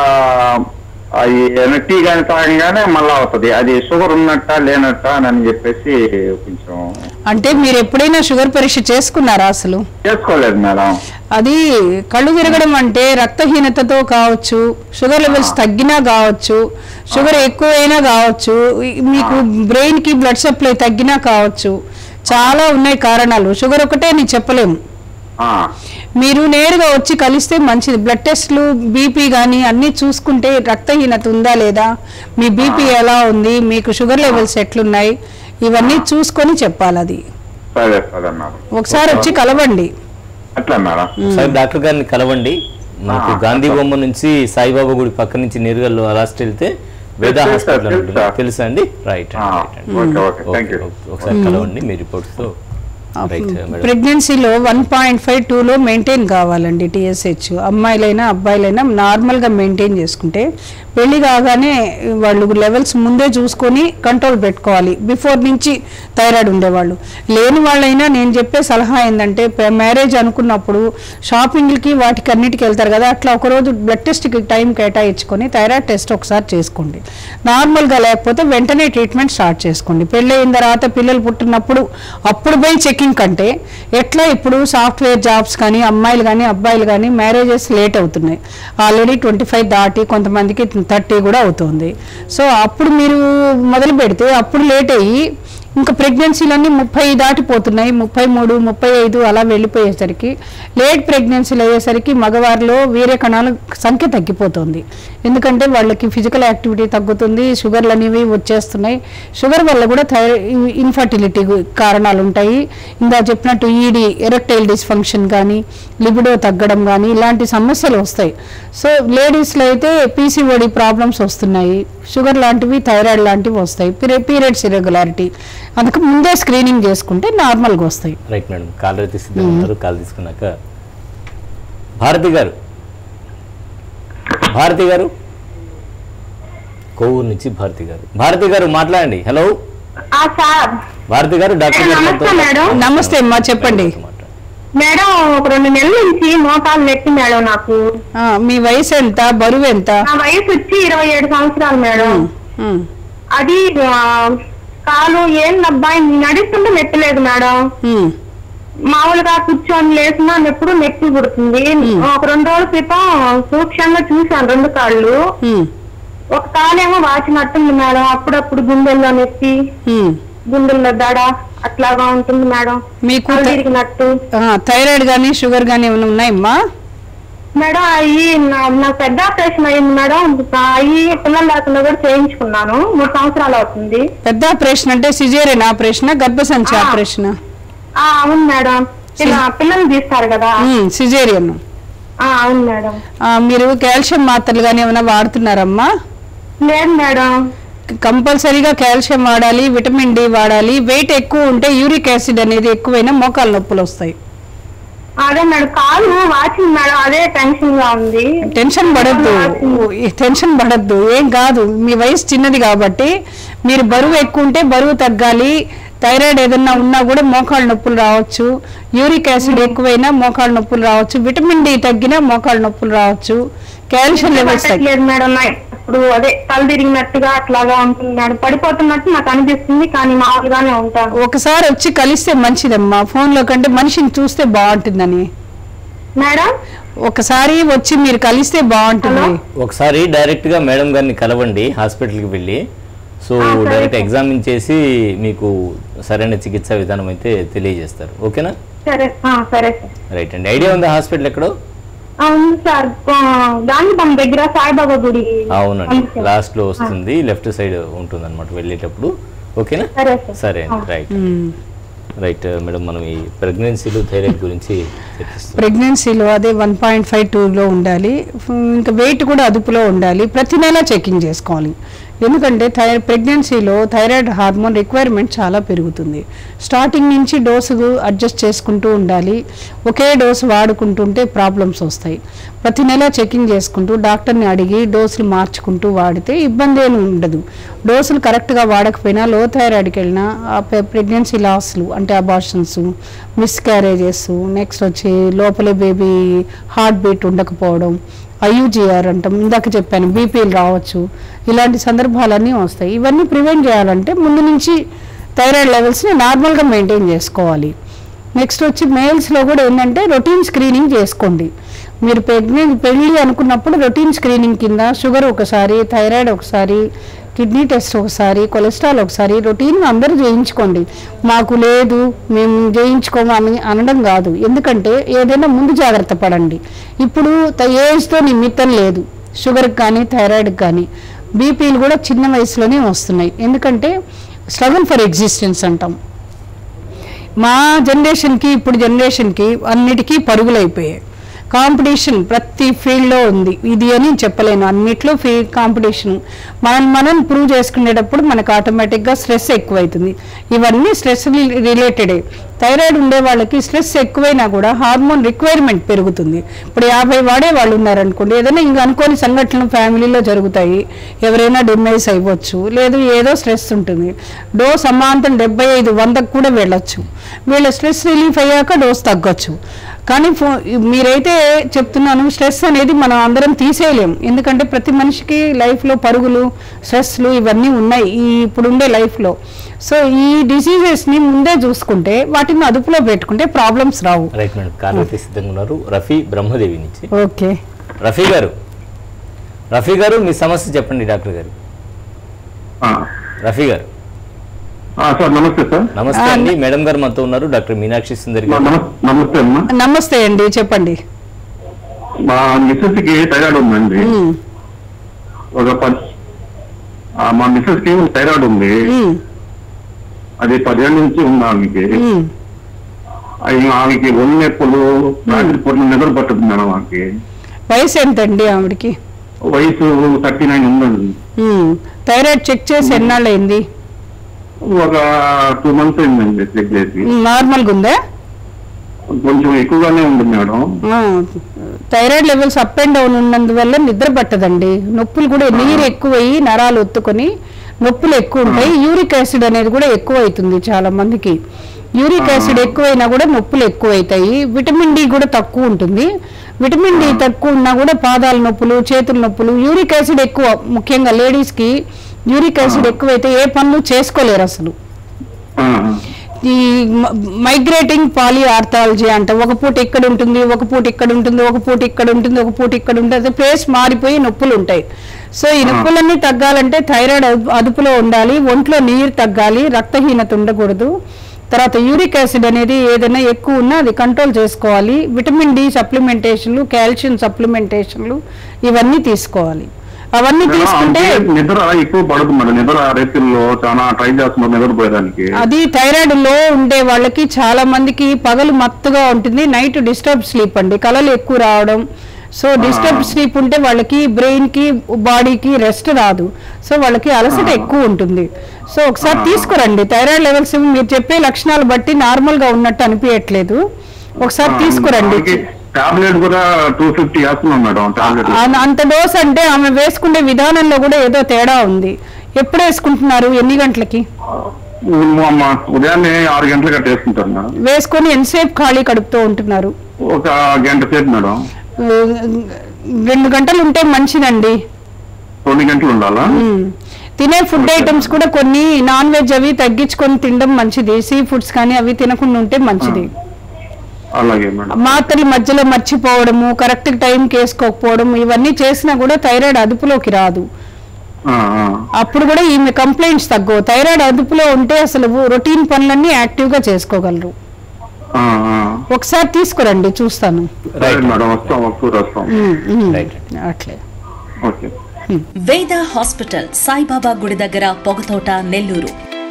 అవి టీ కానీ తాగగానే మళ్ళా అవుతుంది అది షుగర్ ఉన్నట్ట లేనట్ట అని చెప్పేసి కొంచెం అంటే మీరు ఎప్పుడైనా షుగర్ పరీక్ష చేసుకున్నారా అసలు చేసుకోలేదు మేడం అది కళ్ళు తిరగడం అంటే రక్తహీనతతో కావచ్చు షుగర్ లెవెల్స్ తగ్గినా కావచ్చు షుగర్ ఎక్కువైనా కావచ్చు ఈ- మీకు బ్రెయిన్ కి బ్లడ్ సప్లై తగ్గినా కావచ్చు చాలా ఉన్నాయి కారణాలు షుగర్ ఒకటే నేను చెప్పలేము ఆ, మీరు నేరుగా వచ్చి కలిస్తే మంచిది బ్లడ్ టెస్ట్లు బీపీ కానీ అన్నీ చూసుకుంటే రక్తహీనత ఉందా లేదా మీ బీపీ ఎలా ఉంది మీకు షుగర్ లెవెల్స్ ఎట్లున్నాయి ఇవన్నీ చూసుకొని చెప్పాలి అది సరే సరే మేడం ఒకసారి వచ్చి కలవండి అట్లా మేడం సార్ డాక్టర్ గారిని కలవండి మనకు ఆ, గాంధీ బొమ్మ నుంచి సాయిబాబా గుడి పక్క నుంచి నేరుగా లాస్ట్ వెళ్తే వేద తెలుసు, హాస్పిటల్ తెలుసు, ఉంటుంది సార్. తెలుసా అండి రైట్ ఆ, ఓకే ఓకే థ్యాంక్ యూ ఒకసారి కలవండి మీ రిపోర్ట్స్ తో రైట్ మేడం ప్రెగ్నెన్సీలో వన్ పాయింట్ ఫైవ్ టూలో మెయింటైన్ కావాలండి టీఎస్హెచ్ అమ్మాయిలైనా అబ్బాయిలైనా నార్మల్గా మెయింటైన్ చేసుకుంటే పెళ్లి కాగానే వాళ్ళు లెవెల్స్ ముందే చూసుకొని కంట్రోల్ పెట్టుకోవాలి బిఫోర్ నుంచి థైరాయిడ్ ఉండేవాళ్ళు లేని వాళ్ళైనా నేను చెప్పే సలహా ఏంటంటే మ్యారేజ్ అనుకున్నప్పుడు షాపింగ్లకి వాటికి అన్నిటికి వెళ్తారు కదా అట్లా ఒకరోజు బ్లడ్ టెస్ట్కి టైం కేటాయించుకొని థైరాయిడ్ టెస్ట్ ఒకసారి చేసుకోండి నార్మల్గా లేకపోతే వెంటనే ట్రీట్మెంట్ స్టార్ట్ చేసుకోండి పెళ్ళి అయిన తర్వాత పిల్లలు పుట్టినప్పుడు అప్పుడు పోయి చెకింగ్ కంటే ఎట్లా ఇప్పుడు సాఫ్ట్వేర్ జాబ్స్ కానీ అమ్మాయిలు కానీ అబ్బాయిలు కానీ మ్యారేజెస్ లేట్ అవుతున్నాయి ఆల్రెడీ ట్వంటీ ఫైవ్ దాటి కొంతమందికి థర్టీ కూడా అవుతుంది సో అప్పుడు మీరు మొదలు పెడితే అప్పుడు లేట్ అయ్యి ఇంకా ప్రెగ్నెన్సీలన్నీ ముప్పై దాటిపోతున్నాయి ముప్పై మూడు ముప్పై ఐదు అలా వెళ్ళిపోయేసరికి లేట్ ప్రెగ్నెన్సీలు అయ్యేసరికి మగవారిలో వీర్య కణాల సంఖ్య తగ్గిపోతుంది ఎందుకంటే వాళ్ళకి ఫిజికల్ యాక్టివిటీ తగ్గుతుంది షుగర్లు అనేవి వచ్చేస్తున్నాయి షుగర్ వల్ల కూడా థై ఇన్ఫర్టిలిటీ కారణాలు ఉంటాయి ఇందా చెప్పినట్టు ఈడి ఎరెక్టైల్ డిస్ఫంక్షన్ కానీ లిబిడో తగ్గడం కానీ ఇలాంటి సమస్యలు వస్తాయి సో లేడీస్లో అయితే పీసీఓడి ప్రాబ్లమ్స్ వస్తున్నాయి షుగర్ లాంటివి థైరాయిడ్ లాంటివి వస్తాయి పీరియడ్స్ ఇరెగ్యులారిటీ అందుకు ముందే స్క్రీనింగ్ చేసుకుంటే నార్మల్గా వస్తాయి రైట్ మేడం కాల్ అయితే సిద్ధంగా ఉన్నారు కాల్ తీసుకున్నాక భారతి గారు భారతి గారు కోవూరు నుంచి భారతి గారు భారతి గారు మాట్లాడండి హలో సార్ భారతి గారు డాక్టర్ గారు నమస్తే మనతో- మేడం. నమస్తే అమ్మా చెప్పండి మాట్లాడండి. మేడం ఒక రెండు నెలల నుంచి మోకాలు నెట్టి మేడం నాకు ఆ, మీ వయసు ఎంత బరువు ఎంత నా వయసు వచ్చి ఇరవై ఏడు సంవత్సరాలు మేడం ఉమ్, అది ఆ, కాలు ఏం అబ్బాయి నడుస్తుంటే నెట్టలేదు మేడం ఉమ్, మామూలుగా కూర్చొని లేచినా ఎప్పుడు నొప్పి పుడుతుంది ఒక రెండు రోజుల క్రితం సూక్ష్మంగా చూశాను రెండు కాళ్ళు ఉమ్, ఒక కాలేమో వాచినట్టుంది మేడం అప్పుడప్పుడు గుండెల్లో నొప్పి ఉమ్. గుండెల్లో దడ అట్లాగా ఉంటుంది మేడం మీకు కళ్ళు థై- తిరిగినట్టు ఆ, థైరాయిడ్ కానీ షుగర్ కానీ ఏమైనా ఉన్నాయమ్మా మేడం అయ్యి నా- నా పెద్ద ఆపరేషన్ అయింది మేడం అయ్యి పిల్లలు లేకుండా కూడా చేయించుకున్నాను మూడు సంవత్సరాలు అవుతుంది పెద్ద ఆపరేషన్ అంటే సిజేరియన్ ఆపరేషన్ గర్భసంచి ఆ. ఆపరేషన్ ఆ అవును మేడం ఇలా పిల్లలు తీస్తారు కదా సిజేరియన్ ఆ అవును మేడం మీరు కాల్షియం మాత్రలు కానీ ఏమైనా వాడుతున్నారమ్మా లేదు మేడం కంపల్సరీగా కాల్షియం వాడాలి విటమిన్ డి వాడాలి వెయిట్ ఎక్కువ ఉంటే యూరిక్ యాసిడ్ అనేది ఎక్కువైనా మోకాలు నొప్పులు వస్తాయి అదే మేడం కాలు వాచింగ్ మేడం అదే టెన్షన్ గా ఉంది టెన్షన్ పడద్దు టెన్షన్ పడద్దు ఏం కాదు మీ వయసు చిన్నది కాబట్టి మీరు బరువు ఎక్కువ ఉంటే బరువు తగ్గాలి థైరాయిడ్ ఏదన్నా ఉన్నా కూడా మోకాళ్ళ నొప్పులు రావచ్చు యూరిక్ యాసిడ్ ఎక్కువైనా మోకాళ్ళ నొప్పులు రావచ్చు విటమిన్ డి తగ్గినా మోకాళ్ళ నొప్పులు రావచ్చు కాల్షియం లెవెల్స్ తగ్గి పట్టట్లేదు మేడం నా- ఇప్పుడు అదే తల తిరిగినట్టుగా అట్లాగా ఉంటుంది మేడం పడిపోతున్నట్టు నాకు అనిపిస్తుంది కానీ మామూలుగానే ఉంటాను ఒకసారి వచ్చి కలిస్తే మంచిదమ్మా ఫోన్లో కంటే మనిషిని చూస్తే బాగుంటుందని మేడం ఒకసారి వచ్చి మీరు కలిస్తే బాగుంటుంది ఒకసారి డైరెక్ట్ గా మేడం గారిని కలవండి హాస్పిటల్కి వెళ్ళి సో డైరెక్ట్ ఎగ్జామిన్ చేసి మీకు సరైన చికిత్సా విధానం అయితే తెలియజేస్తారు ఓకేనా సరే ఆ, సరే సార్ రైట్ అండి ఐడియా ఉందా హాస్పిటల్ ఎక్కడో అవును సార్ ఆ, గాంధీపం దగ్గర సాయిబాబా గుడి అవునండి ఉంది సార్. లాస్ట్ లో వస్తుంది లెఫ్ట్ సైడ్ ఉంటుంది అనమాట వెళ్ళేటప్పుడు ఓకేనా సరే సార్ సరే అండి రైట్ మ్మ్. రైట్ మేడం మనం ఈ ప్రెగ్నెన్సీలు థైరాయిడ్ గురించి చర్చిస్తాం ప్రెగ్నెన్సీలో అదే వన్ పాయింట్ ఫైవ్ టూలో ఉండాలి ఫ్- ఇంకా వెయిట్ కూడా అదుపులో ఉండాలి ప్రతి నెల చెకింగ్ చేసుకోవాలి ఎందుకంటే థై ప్రెగ్నెన్సీలో థైరాయిడ్ హార్మోన్ రిక్వైర్మెంట్ చాలా పెరుగుతుంది స్టార్టింగ్ నుంచి డోసు అడ్జస్ట్ చేసుకుంటూ ఉండాలి ఒకే డోసు వాడుకుంటుంటే ప్రాబ్లమ్స్ వస్తాయి ప్రతి నెల చెకింగ్ చేసుకుంటూ డాక్టర్ని అడిగి డోసులు మార్చుకుంటూ వాడితే ఇబ్బంది ఏమి ఉండదు డోసులు కరెక్ట్గా వాడకపోయినా లో థైరాయిడ్కి వెళ్ళినా ఆ ప్రెగ్నెన్సీ లాస్లు అంటే అబార్షన్స్ మిస్క్యారేజెస్ నెక్స్ట్ వచ్చి లోపలే బేబీ హార్ట్ బీట్ ఉండకపోవడం ఐయుజిఆర్ అంటాం ఇందాక చెప్పాను బీపీలు రావచ్చు ఇలాంటి సందర్భాలన్నీ వస్తాయి ఇవన్నీ ప్రివెంట్ చేయాలంటే ముందు నుంచి థైరాయిడ్ లెవెల్స్ని నార్మల్గా మెయింటైన్ చేసుకోవాలి నెక్స్ట్ వచ్చి మేల్స్లో కూడా ఏంటంటే రొటీన్ స్క్రీనింగ్ చేసుకోండి మీరు ప్రెగ్నెంట్ పెళ్ళి అనుకున్నప్పుడు రొటీన్ స్క్రీనింగ్ కింద షుగర్ ఒకసారి థైరాయిడ్ ఒకసారి కిడ్నీ టెస్ట్ ఒకసారి కొలెస్ట్రాల్ ఒకసారి రొటీన్ అందరూ చేయించుకోండి మాకు లేదు మేము చేయించుకోమని అనడం కాదు ఎందుకంటే ఏదైనా ముందు జాగ్రత్త పడండి ఇప్పుడు త- ఏజ్తో నిమిత్తం లేదు షుగర్కి కానీ థైరాయిడ్కి కానీ బీపీలు కూడా చిన్న వయసులోనే వస్తున్నాయి ఎందుకంటే స్ట్రగుల్ ఫర్ ఎగ్జిస్టెన్స్ అంటాం మా జనరేషన్కి ఇప్పుడు జనరేషన్కి అన్నిటికీ పరుగులైపోయాయి కాంపిటీషన్ ప్రతి ఫీల్డ్లో ఉంది ఇది అని చెప్పలేను అన్నిట్లో ఫీ కాంపిటీషన్ మనం మనం ప్రూవ్ చేసుకునేటప్పుడు మనకు ఆటోమేటిక్గా స్ట్రెస్ ఎక్కువైతుంది ఇవన్నీ స్ట్రెస్ రిలేటెడే థైరాయిడ్ ఉండే వాళ్ళకి స్ట్రెస్ ఎక్కువైనా కూడా హార్మోన్ రిక్వైర్మెంట్ పెరుగుతుంది ఇప్పుడు యాభై వాడే వాళ్ళు ఉన్నారనుకోండి ఏదైనా ఇంకా అనుకోని సంఘటనలు ఫ్యామిలీలో జరుగుతాయి ఎవరైనా డిమైజ్ అవ్వచ్చు లేదు ఏదో స్ట్రెస్ ఉంటుంది డోస్ అమాంతం డెబ్బై ఐదు వందకు కూడా వెళ్ళొచ్చు వీళ్ళ స్ట్రెస్ రిలీఫ్ అయ్యాక డోస్ తగ్గొచ్చు కానీ ఫో మీరైతే చెప్తున్నాను స్ట్రెస్ అనేది మనం అందరం తీసేయలేం ఎందుకంటే ప్రతి మనిషికి లైఫ్లో పరుగులు స్ట్రెస్లు ఇవన్నీ ఉన్నాయి ఈ ఇప్పుడుండే లైఫ్లో సో ఈ డిసీజెస్ని ముందే చూసుకుంటే వాటిని అదుపులో పెట్టుకుంటే ప్రాబ్లమ్స్ రావు రైట్ మేడం కాల్ అయితే సిద్ధంగా ఉన్నారు రఫీ బ్రహ్మదేవి నుంచి ఓకే రఫీ గారు రఫీ గారు మీ సమస్య చెప్పండి డాక్టర్ గారు ఆ. రఫీ గారు ఆ, సార్ నమస్తే సార్ నమస్తే అండి మేడం గారు మనతో ఉన్నారు డాక్టర్ మీనాక్షి సుందరి మా గారు నమస్- నమస్తే అమ్మా నమస్తే అండి చెప్పండి మా మిస్సెస్ కి థైరాయిడ్ ఉందండి ఉమ్, ఒక పది ఆ, మా మిస్సెస్ కి థైరాయిడ్ ఉంది ఉమ్, అది పదిహేను నుంచి ఉంది ఆమెకి ఉమ్. అయి ఆమెకి ఒళ్ళు నొప్పులు రాత్రి పూట నిద్ర పట్టుతుంది మేడం ఆమెకి వయసు ఎంతండి ఆవిడకి వయసు థర్టీ నైన్ ఉందండి ఉమ్, థైరాయిడ్ చెక్ చేసి ఎన్నాళ్ళైంది ఒక టూ మంత్స్ అయిందండి చెక్ చేసి నార్మల్గా ఉందా కొంచెం ఎక్కువగానే ఉంది మేడం ఆ, thyroid levels up and down ఉన్నందువల్ల నిద్ర పట్టదండి నొప్పులు కూడా నీరు ఎక్కువయ్యి నరాలు ఒత్తుకొని నొప్పులు ఎక్కువ ఉంటాయి యూరిక్ యాసిడ్ అనేది కూడా ఎక్కువ అవుతుంది చాలా మందికి యూరిక్ యాసిడ్ ఎక్కువైనా కూడా నొప్పులు ఎక్కువ అవుతాయి విటమిన్ డి కూడా తక్కువ ఉంటుంది విటమిన్ డి తక్కువ ఉన్నా కూడా పాదాల నొప్పులు చేతుల నొప్పులు యూరిక్ యాసిడ్ ఎక్కువ ముఖ్యంగా లేడీస్కి యూరిక్ యాసిడ్ ఎక్కువైతే ఏ పనులు చేసుకోలేరు అసలు ఆ, ఈ మైగ్రేటింగ్ పాలి ఆర్థాలజీ అంట ఒక పూట ఇక్కడ ఉంటుంది ఒక పూట ఇక్కడ ఉంటుంది ఒక పూట ఇక్కడ ఉంటుంది ఒక పూట ఇక్కడ ఉంటుంది ప్లేస్ మారిపోయి నొప్పులు ఉంటాయి సో ఈ నొప్పులన్నీ తగ్గాలంటే థైరాయిడ్ అదుపు- అదుపులో ఉండాలి ఒంట్లో నీరు తగ్గాలి రక్తహీనత ఉండకూడదు తర్వాత యూరిక్ యాసిడ్ అనేది ఏదైనా ఎక్కువ ఉన్నా అది కంట్రోల్ చేసుకోవాలి విటమిన్ డి సప్లిమెంటేషన్లు కాల్షియం సప్లిమెంటేషన్లు ఇవన్నీ తీసుకోవాలి అవన్నీ మేడం, తీసుకుంటే ఆమెకి నిద్ర ఎక్కువ పడదు మేడం నిద్ర రేతుల్లో చాలా ట్రై చేస్తున్నారు నిద్రపోయేదానికి అది థైరాయిడ్ లో ఉండే వాళ్ళకి చాలా మందికి పగలు మత్తుగా ఉంటుంది నైట్ డిస్టర్బ్ స్లీప్ అండి కలలు ఎక్కువ రావడం సో డిస్టర్బ్ స్లీప్ ఉంటే వాళ్ళకి బ్రెయిన్ కి బాడీకి రెస్ట్ రాదు సో వాళ్ళకి అలసట ఎక్కువ ఉంటుంది సో ఒకసారి తీసుకురండి థైరాయిడ్ లెవెల్స్ మీరు చెప్పే లక్షణాలు బట్టి నార్మల్ గా ఉన్నట్టు అనిపించట్లేదు ఒకసారి తీసుకురండి టాబ్లెట్ కూడా టూ ఫిఫ్టీ వేస్తున్నాం మేడం టాబ్లెట్ ఆ- అంత డోస్ అంటే ఆమె వేసుకునే విధానంలో కూడా ఏదో తేడా ఉంది ఎప్పుడు వేసుకుంటున్నారు ఎన్ని గంటలకి అమ్మ ఉదయాన్నే ఆరు గంటలకు అట్లా వేసుకుంటారు మేడం వేసుకొని ఎంతసేపు ఖాళీ కడుపుతూ ఉంటున్నారు ఒక గంట సేపు మేడం ఆ, రెండు గంటలు ఉంటే మంచిదండి రెండు గంటలు ఉండాలా ఉమ్. తినే ఫుడ్ ఐటమ్స్ కూడా కొన్ని నాన్ వెజ్ అవి తగ్గించుకొని తినడం మంచిది సీ ఫుడ్స్ కానీ అవి తినకుండా ఉంటే మంచిది అలాగే మేడం మాత్రలు మధ్యలో మర్చిపోవడము కరెక్ట్ టైంకి వేసుకోకపోవడం ఇవన్నీ చేసినా కూడా థైరాయిడ్ అదుపులోకి రాదు ఆ, ఆ. అప్పుడు కూడా ఈమె కంప్లైంట్స్ తగ్గవు థైరాయిడ్ అదుపులో ఉంటే అసలు రొటీన్ పనులన్నీ యాక్టివ్ గా చేసుకోగలరు ఆ, ఆ. ఒకసారి తీసుకురండి చూస్తాను సరే మేడం వస్తాం ఒకసారి వస్తాం ఉమ్, ఉమ్. రైట్ అట్లే ఓకే వేద హాస్పిటల్ సాయిబాబా గుడి దగ్గర పొగతోట నెల్లూరు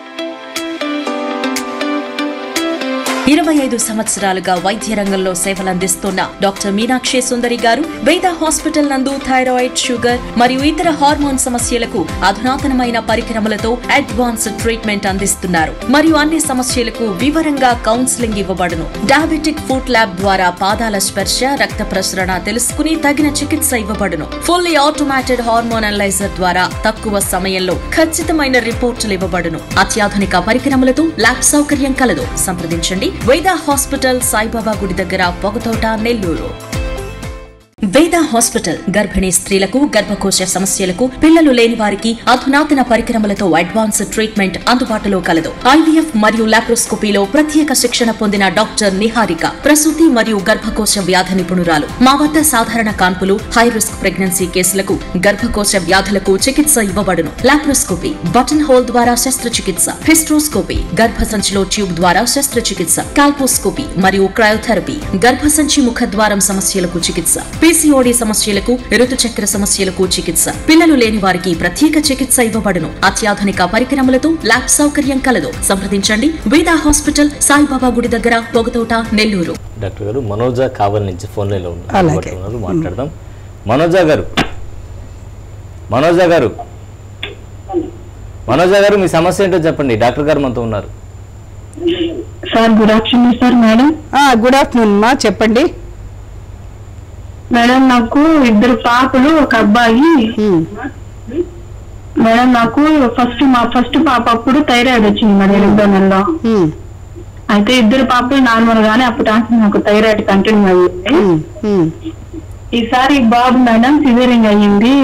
ఇరవై ఐదు సంవత్సరాలుగా వైద్య రంగంలో సేవలందిస్తున్న డాక్టర్ మీనాక్షి సుందరి గారు వేద హాస్పిటల్ నందు థైరాయిడ్ షుగర్ మరియు ఇతర హార్మోన్ సమస్యలకు అధునాతనమైన పరికరములతో అడ్వాన్స్డ్ ట్రీట్మెంట్ అందిస్తున్నారు మరియు అన్ని సమస్యలకు వివరంగా కౌన్సిలింగ్ ఇవ్వబడును డయాబెటిక్ ఫుడ్ ల్యాబ్ ద్వారా పాదాల స్పర్శ రక్త ప్రసరణ తెలుసుకుని తగిన చికిత్స ఇవ్వబడును ఫుల్లీ ఆటోమేటెడ్ హార్మోన్ అనలైజర్ ద్వారా తక్కువ సమయంలో ఖచ్చితమైన రిపోర్టులు ఇవ్వబడును అత్యాధునిక పరికరములతో ల్యాబ్ సౌకర్యం కలదు సంప్రదించండి వేద హాస్పిటల్ సాయిబాబా గుడి దగ్గర పొగతోట నెల్లూరు వేద హాస్పిటల్ గర్భిణీ స్త్రీలకు గర్భకోశ సమస్యలకు పిల్లలు లేని వారికి అధునాతన పరికరములతో అడ్వాన్స్ ట్రీట్మెంట్ అందుబాటులో కలదు ఐవీఎఫ్ మరియు లాప్రోస్కోపీలో ప్రత్యేక శిక్షణ పొందిన డాక్టర్ నిహారిక ప్రసూతి మరియు గర్భకోశ వ్యాధి నిపుణురాలు మా వద్ద సాధారణ కాన్పులు హై రిస్క్ ప్రెగ్నెన్సీ కేసులకు గర్భకోశ వ్యాధులకు చికిత్స ఇవ్వబడును లాప్రోస్కోపీ బటన్ హోల్ ద్వారా శస్త్రచికిత్స హిస్ట్రోస్కోపీ గర్భసంచిలో ట్యూబ్ ద్వారా శస్త్రచికిత్స కాల్పోస్కోపీ మరియు క్రయోథెరపీ గర్భసంచి ముఖద్వారం సమస్యలకు చికిత్స పీసీఓడి సమస్యలకు ఋతుచక్ర సమస్యలకు చికిత్స పిల్లలు లేని వారికి ప్రత్యేక చికిత్స ఇవ్వబడును అత్యాధునిక పరికరములతో ల్యాబ్ సౌకర్యం కలదు సంప్రదించండి వేదా హాస్పిటల్ సాయిబాబా గుడి దగ్గర పొగతోట నెల్లూరు డాక్టర్ గారు మనోజ కావల్ నుంచి ఫోన్ లైన్లో ఉన్నారు అలాగే. అందుబాటులో ఉన్నారు మాట్లాడదాం మనోజ గారు మనోజ గారు మనోజ గారు మీ సమస్య ఏంటో చెప్పండి డాక్టర్ గారు మనతో ఉన్నారు sir good afternoon sir madam good afternoon మా చెప్పండి మేడం నాకు ఇద్దరు పాపలు ఒక అబ్బాయి ఉమ్, మేడం నాకు ఫస్ట్ మా ఫస్ట్ పాప అప్పుడు థైరాయిడ్ వచ్చింది మేడం ఎనిమిదో నెలలో ఉమ్, అయితే ఇద్దరు పాపలు నార్మల్ గానే అప్పుడు నాకు థైరాయిడ్ కంటిన్యూ అయ్యింది ఉమ్, ఉమ్. ఈసారి బాబు మేడం సిజరింగ్ అయ్యింది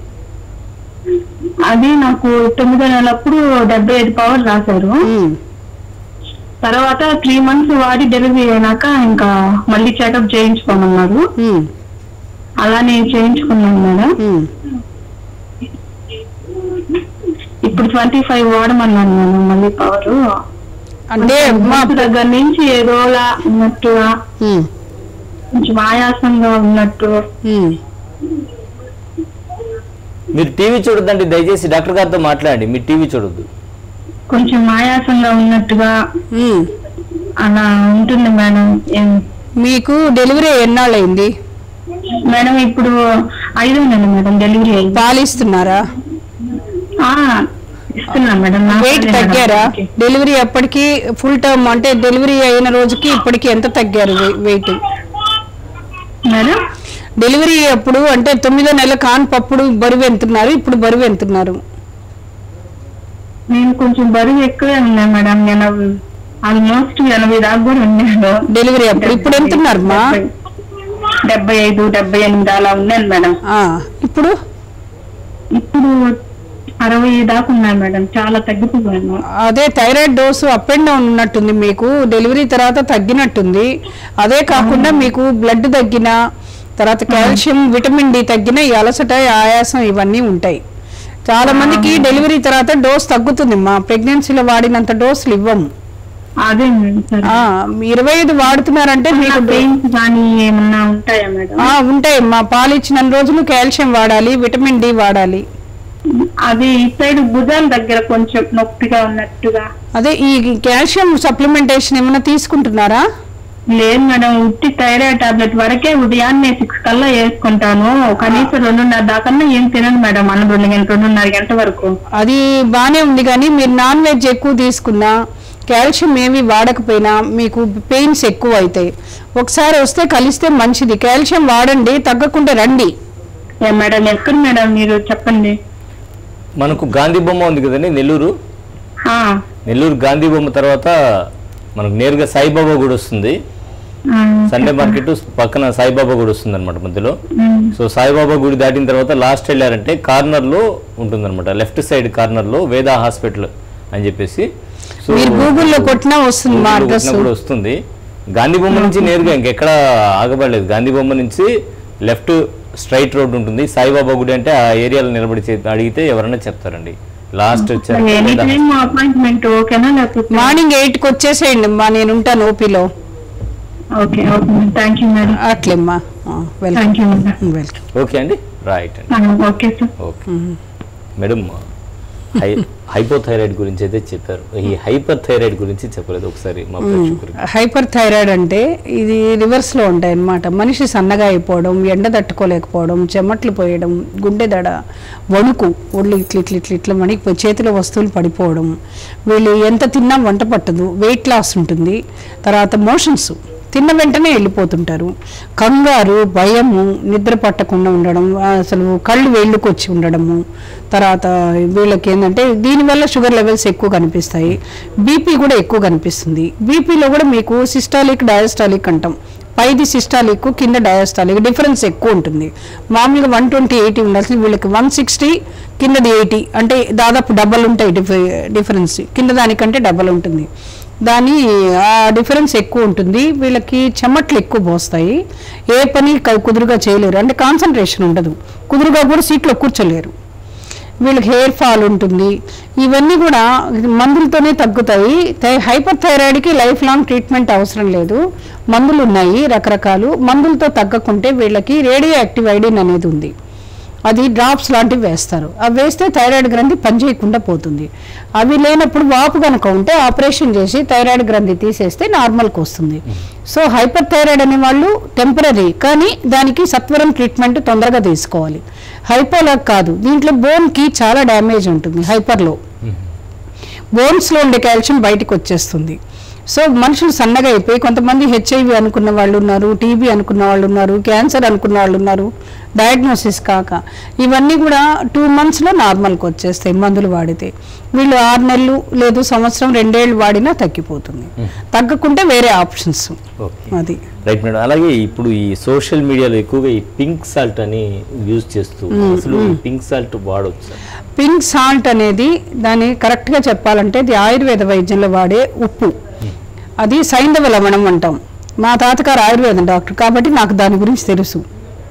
అది నాకు తొమ్మిదో నెలప్పుడు డెబ్బై ఐదు పవర్ రాశారు ఉమ్, తర్వాత త్రీ మంత్స్ వాడి డెలివరీ అయినాక ఇంకా మళ్ళీ చెకప్ చేయించుకోమన్నారు ఉమ్, అలా నేను చేయించుకున్నాను మేడం ఉమ్. ఇప్పుడు ట్వంటీ ఫైవ్ వాడమన్నాను మేడం మళ్ళీ పవర్ అంటే మా దగ్గర నుంచి ఏదోలా ఉన్నట్టుగా ఉమ్, కొంచెం ఆయాసంగా ఉన్నట్టు ఉమ్. మీరు టీవీ చూడొద్దండి దయచేసి డాక్టర్ గారితో మాట్లాడండి మీరు టీవీ చూడొద్దు కొంచెం ఆయాసంగా ఉన్నట్టుగా ఉమ్. అలా ఉంటుంది మేడం ఏం- మీకు డెలివరీ ఎన్నాళ్ళైంది మేడం ఇప్పుడు ఐదో నెల మేడం డెలివరీ అయింది పాలిస్తున్నారా ఆ, ఇస్తున్నా మేడం నా వెయిట్ పేరే మేడం. తగ్గారా డెలివరీ అప్పటికి ఫుల్ టర్మ్ అంటే డెలివరీ అయిన రోజుకి ఇప్పటికి ఎంత తగ్గారు వెయిట్ మేడం డెలివరీ అప్పుడు అంటే తొమ్మిదో నెల కాన్పప్పుడు బరువు ఎంతున్నారు ఇప్పుడు బరువు ఎంతున్నారు నేను కొంచెం బరువు ఎక్కువే ఉన్నా మేడం నేను ఆల్మోస్ట్ ఎనభై దాకా కూడా ఉన్నాను డెలివరీ అప్పుడు ఇప్పుడు ఎంతున్నారు మా డెబ్బై ఐదు డెబ్బై ఎనిమిది అలా ఉన్నాను మేడం ఆ, ఇప్పుడు ఇప్పుడు అరవై దాకా ఉన్నాను మేడం చాలా తగ్గిపోయాను అదే thyroid dose up and down ఉన్నట్టుంది మీకు డెలివరీ తర్వాత తగ్గినట్టుంది అదే కాకుండా మీకు బ్లడ్ తగ్గిన తర్వాత కాల్షియం విటమిన్ డి తగ్గిన ఈ అలసట ఆయాసం ఇవన్నీ ఉంటాయి చాలా మందికి డెలివరీ తర్వాత డోస్ తగ్గుతుంది మా ప్రెగ్నెన్సీలో వాడినంత డోసులు ఇవ్వము అదే మేడం సరే ఆ, ఇరవై ఐదు వాడుతున్నారంటే మీకు పెయిన్స్ కానీ ఏమన్నా ఉంటాయా మేడం ఆ, ఉంటాయి మా పాలు ఇచ్చిన రోజులు కాల్షియం వాడాలి విటమిన్ డి వాడాలి అది ఈ సైడ్ భుజాల దగ్గర కొంచెం నొప్పిగా ఉన్నట్టుగా అదే ఈ కాల్షియం సప్లిమెంటేషన్ ఏమైనా తీసుకుంటున్నారా లేదు మేడం ఉట్టి థైరాయిడ్ టాబ్లెట్ వరకే ఉదయాన్నే సిక్స్ కల్లా వేసుకుంటాను కనీసం రెండున్నర దాకా ఏం తినను మేడం అన్న రెండు గంట రెండున్నర గంట వరకు అది బానే ఉంది కానీ మీరు నాన్ వెజ్ ఎక్కువ తీసుకున్నా కాల్షియం ఏమి వాడకపోయినా మీకు పెయిన్స్ ఎక్కువ అవుతాయి ఒకసారి వస్తే కలిస్తే మంచిది కాల్షియం వాడండి తగ్గకుండా రండి యా మేడం ఎక్కడ మేడం మీరు చెప్పండి మనకు గాంధీ బొమ్మ ఉంది కదండి నెల్లూరు ఆ, నెల్లూరు గాంధీ బొమ్మ తర్వాత మనకు నేరుగా సాయిబాబా గుడి వస్తుంది ఆ, సండే మార్కెట్ పక్కన సాయిబాబా గుడి వస్తుంది అనమాట మధ్యలో ఉమ్, సో సాయిబాబా గుడి దాటిన తర్వాత లాస్ట్ వెళ్ళారంటే కార్నర్లో ఉంటుందన్నమాట లెఫ్ట్ సైడ్ కార్నర్లో వేదా హాస్పిటల్ అని చెప్పేసి సో మీరు గూగుల్లో కొట్టినా వస్తుంది మా గూగుల్లో అడ్రస్ కొట్టినా కూడా వస్తుంది గాంధీ బొమ్మ నుంచి నేరుగా ఇంకెక్కడ ఆగబడలేదు గాంధీ బొమ్మ నుంచి లెఫ్ట్ స్ట్రైట్ రోడ్ ఉంటుంది సాయిబాబా గుడి అంటే ఆ ఏరియాలో నిలబడి చే- అడిగితే ఎవరైనా చెప్తారండి లాస్ట్ వచ్చారు ఎనీ వేదా టైం అపాయింట్మెంట్ ఓకేనా లేకపోతే మార్నింగ్ ఎయిట్కి వచ్చేసేయండి అమ్మా నేను ఉంటాను ఓపీలో okay okay thank you madam అట్లేమ్మా welcome thank you madam welcome okay అండి రైట్ అండి ఓకే సార్ ఓకే మేడం హై హైపోథైరాయిడ్ గురించి అయితే చెప్పారు ఈ హైపర్ థైరాయిడ్ గురించి చెప్పలేదు ఒకసారి మా ప్రేక్షకులకి హైపర్ థైరాయిడ్ అంటే ఇది రివర్స్లో ఉంటాయి అన్నమాట మనిషి సన్నగా అయిపోవడం ఎండ తట్టుకోలేకపోవడం చెమట్లు పోయడం గుండె దడ వణుకు ఒళ్ళు ఇట్ల ఇట్ల ఇట్ల ఇట్ల మణికి చేతిలో వస్తువులు పడిపోవడం వీళ్ళు ఎంత తిన్నా వంట పట్టదు వెయిట్ లాస్ ఉంటుంది తర్వాత మోషన్స్ తిన్న వెంటనే వెళ్ళిపోతుంటారు కంగారు భయము నిద్ర పట్టకుండా ఉండడం అసలు కళ్ళు వేళ్ళుకొచ్చి ఉండడము తర్వాత వీళ్ళకి ఏంటంటే దీనివల్ల షుగర్ లెవెల్స్ ఎక్కువ కనిపిస్తాయి బీపీ కూడా ఎక్కువ కనిపిస్తుంది బీపీలో కూడా మీకు సిస్టాలిక్ డయాస్టాలిక్ అంటాం పైది సిస్టాలిక్ కింద డయాస్టాలిక్ డిఫరెన్స్ ఎక్కువ ఉంటుంది మామూలుగా వన్ ట్వంటీ ఎయిటీ ఉండాల్సింది వీళ్ళకి వన్ సిక్స్టీ కిందది ఎయిటీ అంటే దాదాపు డబల్ ఉంటాయి డిఫ డిఫరెన్స్ కింద దానికంటే డబల్ ఉంటుంది దాని ఆ డిఫరెన్స్ ఎక్కువ ఉంటుంది వీళ్ళకి చెమట్లు ఎక్కువ పోస్తాయి ఏ పని క- కుదురుగా చేయలేరు అంటే కాన్సన్ట్రేషన్ ఉండదు కుదురుగా కూడా సీట్లో కూర్చోలేరు వీళ్ళకి హెయిర్ ఫాల్ ఉంటుంది ఇవన్నీ కూడా మందులతోనే తగ్గుతాయి హైపర్ థైరాయిడ్కి లైఫ్ లాంగ్ ట్రీట్మెంట్ అవసరం లేదు మందులు ఉన్నాయి రకరకాలు మందులతో తగ్గకుంటే వీళ్ళకి రేడియో యాక్టివ్ ఐడిన్ అనేది ఉంది అది డ్రాప్స్ లాంటివి వేస్తారు అవి వేస్తే థైరాయిడ్ గ్రంథి పనిచేయకుండా పోతుంది అవి లేనప్పుడు వాపు కనుక ఉంటే ఆపరేషన్ చేసి థైరాయిడ్ గ్రంథి తీసేస్తే నార్మల్కి వస్తుంది సో హైపర్ థైరాయిడ్ అనే వాళ్ళు టెంపరీ కానీ దానికి సత్వరం ట్రీట్మెంట్ తొందరగా తీసుకోవాలి హైపోలాగ్ కాదు దీంట్లో బోన్కి చాలా డ్యామేజ్ ఉంటుంది హైపర్లో బోన్స్లో ఉండే కాల్షియం బయటకు వచ్చేస్తుంది సో మనుషులు సన్నగా అయిపోయి కొంతమంది హెచ్ఐవి అనుకున్న వాళ్ళు ఉన్నారు టీబీ అనుకున్న వాళ్ళు ఉన్నారు క్యాన్సర్ అనుకున్న వాళ్ళు ఉన్నారు డయాగ్నోసిస్ కాక ఇవన్నీ కూడా టూ మంత్స్లో నార్మల్కి వచ్చేస్తాయి మందులు వాడితే వీళ్ళు ఆరు నెలలు లేదు సంవత్సరం రెండేళ్ళు వాడినా తగ్గిపోతుంది తగ్గకుంటే వేరే ఆప్షన్స్ ఓకే అది రైట్ మేడం అలాగే ఇప్పుడు ఈ సోషల్ మీడియాలో ఎక్కువగా ఈ పింక్ సాల్ట్ అని యూజ్ చేస్తూ అసలు ఈ పింక్ సాల్ట్ వాడవచ్చు పింక్ సాల్ట్ అనేది దాన్ని కరెక్ట్గా చెప్పాలంటే ఇది ఆయుర్వేద వైద్యంలో వాడే ఉప్పు అది సైంధవ లవణం అంటాం మా తాతగారు ఆయుర్వేదం డాక్టర్ కాబట్టి నాకు దాని గురించి తెలుసు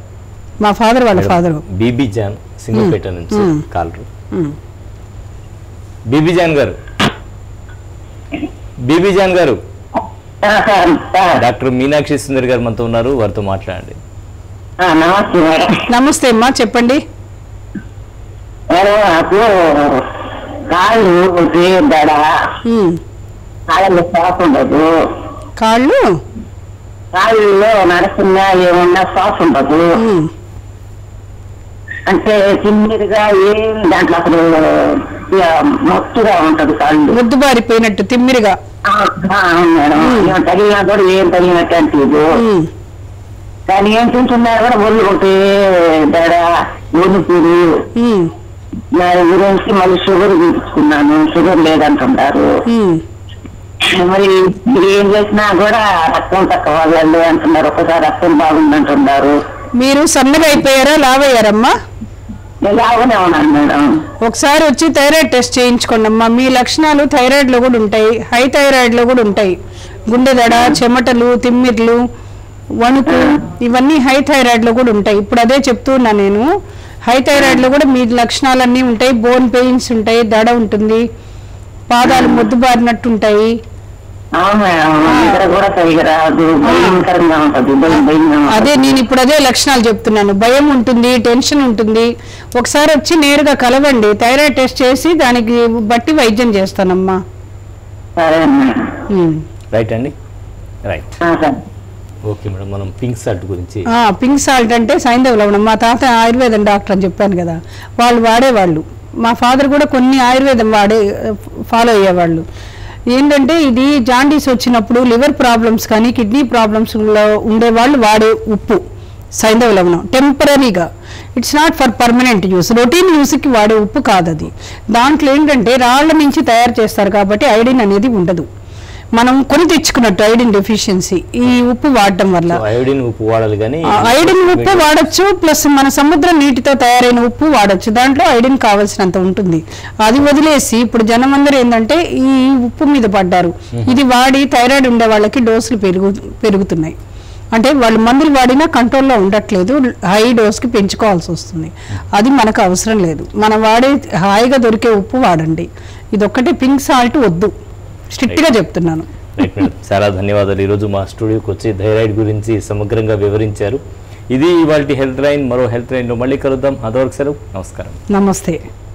మా ఫాదర్ వాళ్ళ ఫాదర్ బీబీ జాన్ సింగపేట నుంచి మ్మ్. కాలరు బీబీ జాన్ గారు బీబీ జాన్ గారు డాక్టర్ మీనాక్షి సుందర్ గారు మనతో ఉన్నారు వారితో మాట్లాడండి నమస్తే మేడం నమస్తే అమ్మా చెప్పండి మేడం నాకు కాళ్ళు దడ ఉమ్. కాళ్ళలో శ్వాస ఉండదు కాళ్ళు కాళ్ళలో నడుస్తున్నా ఏమన్నా శ్వాస ఉండదు ఉమ్. అంటే చిన్నదిగా ఏం దాంట్లో అసలు ఇక మొత్తుగా ఉంటది కాళ్ళు ముద్దుబారిపోయినట్టు తిమ్మిరిగా ఆ, ఆ, అవును మేడం ఏం తగిలినా కూడా ఏం తగిలినట్టు అనిపించదు ఉమ్. కానీ ఏం తింటున్నా కూడా ఒళ్ళు ఉంటే దడ ఊరిపిరి ఉమ్. దాని గురించి మళ్ళీ షుగర్ చూపించుకున్నాను షుగర్ లేదంటున్నారు ఉమ్. మరి ఏం చేసినా కూడా రక్తం తక్కువ వాళ్ళు అంటున్నారు ఒకసారి రక్తం బాగుందంటున్నారు మీరు సన్నగా అయిపోయారా లావయ్యారమ్మా నేను లాగానే ఉన్నాను మేడం ఒకసారి వచ్చి థైరాయిడ్ టెస్ట్ చేయించుకోండి అమ్మా మీ లక్షణాలు థైరాయిడ్లో కూడా ఉంటాయి హై థైరాయిడ్లో కూడా ఉంటాయి గుండె దడ చెమటలు తిమ్మిర్లు వణుకు ఇవన్నీ హై థైరాయిడ్లో కూడా ఉంటాయి ఇప్పుడు అదే చెప్తున్నా నేను హై థైరాయిడ్లో కూడా మీ లక్షణాలన్నీ ఉంటాయి బోన్ పెయిన్స్ ఉంటాయి దడ ఉంటుంది పాదాలు మొద్దుబారినట్టు ఉంటాయి అవును మేడం నిద్ర కూడా సరిగా రాదు భయంకరంగా ఉంటది భయం భయంగా అదే ఉంటది నేను ఇప్పుడు అదే లక్షణాలు చెప్తున్నాను భయం ఉంటుంది టెన్షన్ ఉంటుంది ఒకసారి వచ్చి నేరుగా కలవండి థైరాయిడ్ టెస్ట్ చేసి దానికి బట్టి వైద్యం చేస్తానమ్మా సరే మేడం ఉమ్. రైట్ అండి రైట్ ఆ, సరే ఓకే మేడం మనం పింక్ సాల్ట్ గురించి ఆ, పింక్ సాల్ట్ అంటే సైంధవ లవణం మా తాత ఆయుర్వేదం డాక్టర్ అని చెప్పాను కదా వాళ్ళు వాడేవాళ్ళు మా ఫాదర్ కూడా కొన్ని ఆయుర్వేదం వాడే ఫాలో అయ్యేవాళ్ళు ఏంటంటే ఇది జాండీస్ వచ్చినప్పుడు లివర్ ప్రాబ్లమ్స్ కానీ కిడ్నీ ప్రాబ్లమ్స్ ఉండే వాళ్ళు వాడే ఉప్పు సైంధవ లవణం టెంపరీగా it's not for permanent use routine యూస్కి వాడే ఉప్పు కాదు అది దాంట్లో ఏంటంటే రాళ్ల నుంచి తయారు చేస్తారు కాబట్టి ఐడిన్ అనేది ఉండదు మనం కొని తెచ్చుకున్నట్టు ఐడిన్ డెఫిషియన్సీ ఈ ఉప్పు వాడటం వల్ల సో అయోడిన్ ఉప్పు వాడాలి కానీ ఆ, ఐడిన్ ఉప్పు వాడచ్చు ప్లస్ మన సముద్ర నీటితో తయారైన ఉప్పు వాడచ్చు దాంట్లో ఐడిన్ కావాల్సినంత ఉంటుంది అది వదిలేసి ఇప్పుడు జనం అందరూ ఏంటంటే ఈ ఉప్పు మీద పడ్డారు ఇది వాడి థైరాయిడ్ ఉండే వాళ్ళకి డోసులు పెరుగు పెరుగుతున్నాయి అంటే వాళ్ళు మందులు వాడినా కంట్రోల్లో ఉండట్లేదు హై డోస్కి పెంచుకోవాల్సి వస్తుంది అది మనకు అవసరం లేదు మనం వాడే హాయిగా దొరికే ఉప్పు వాడండి ఇది ఒక్కటే పింక్ సాల్ట్ వద్దు స్ట్రిక్ట్గా చెప్తున్నాను రైట్ మేడం చాలా ధన్యవాదాలు ఈరోజు మా స్టూడియోకి వచ్చి థైరాయిడ్ గురించి సమగ్రంగా వివరించారు ఇది ఇవాళ హెల్త్ లైన్ మరో హెల్త్ లైన్లో మళ్ళీ కలుద్దాం అదవరకు సెలవు నమస్కారం నమస్తే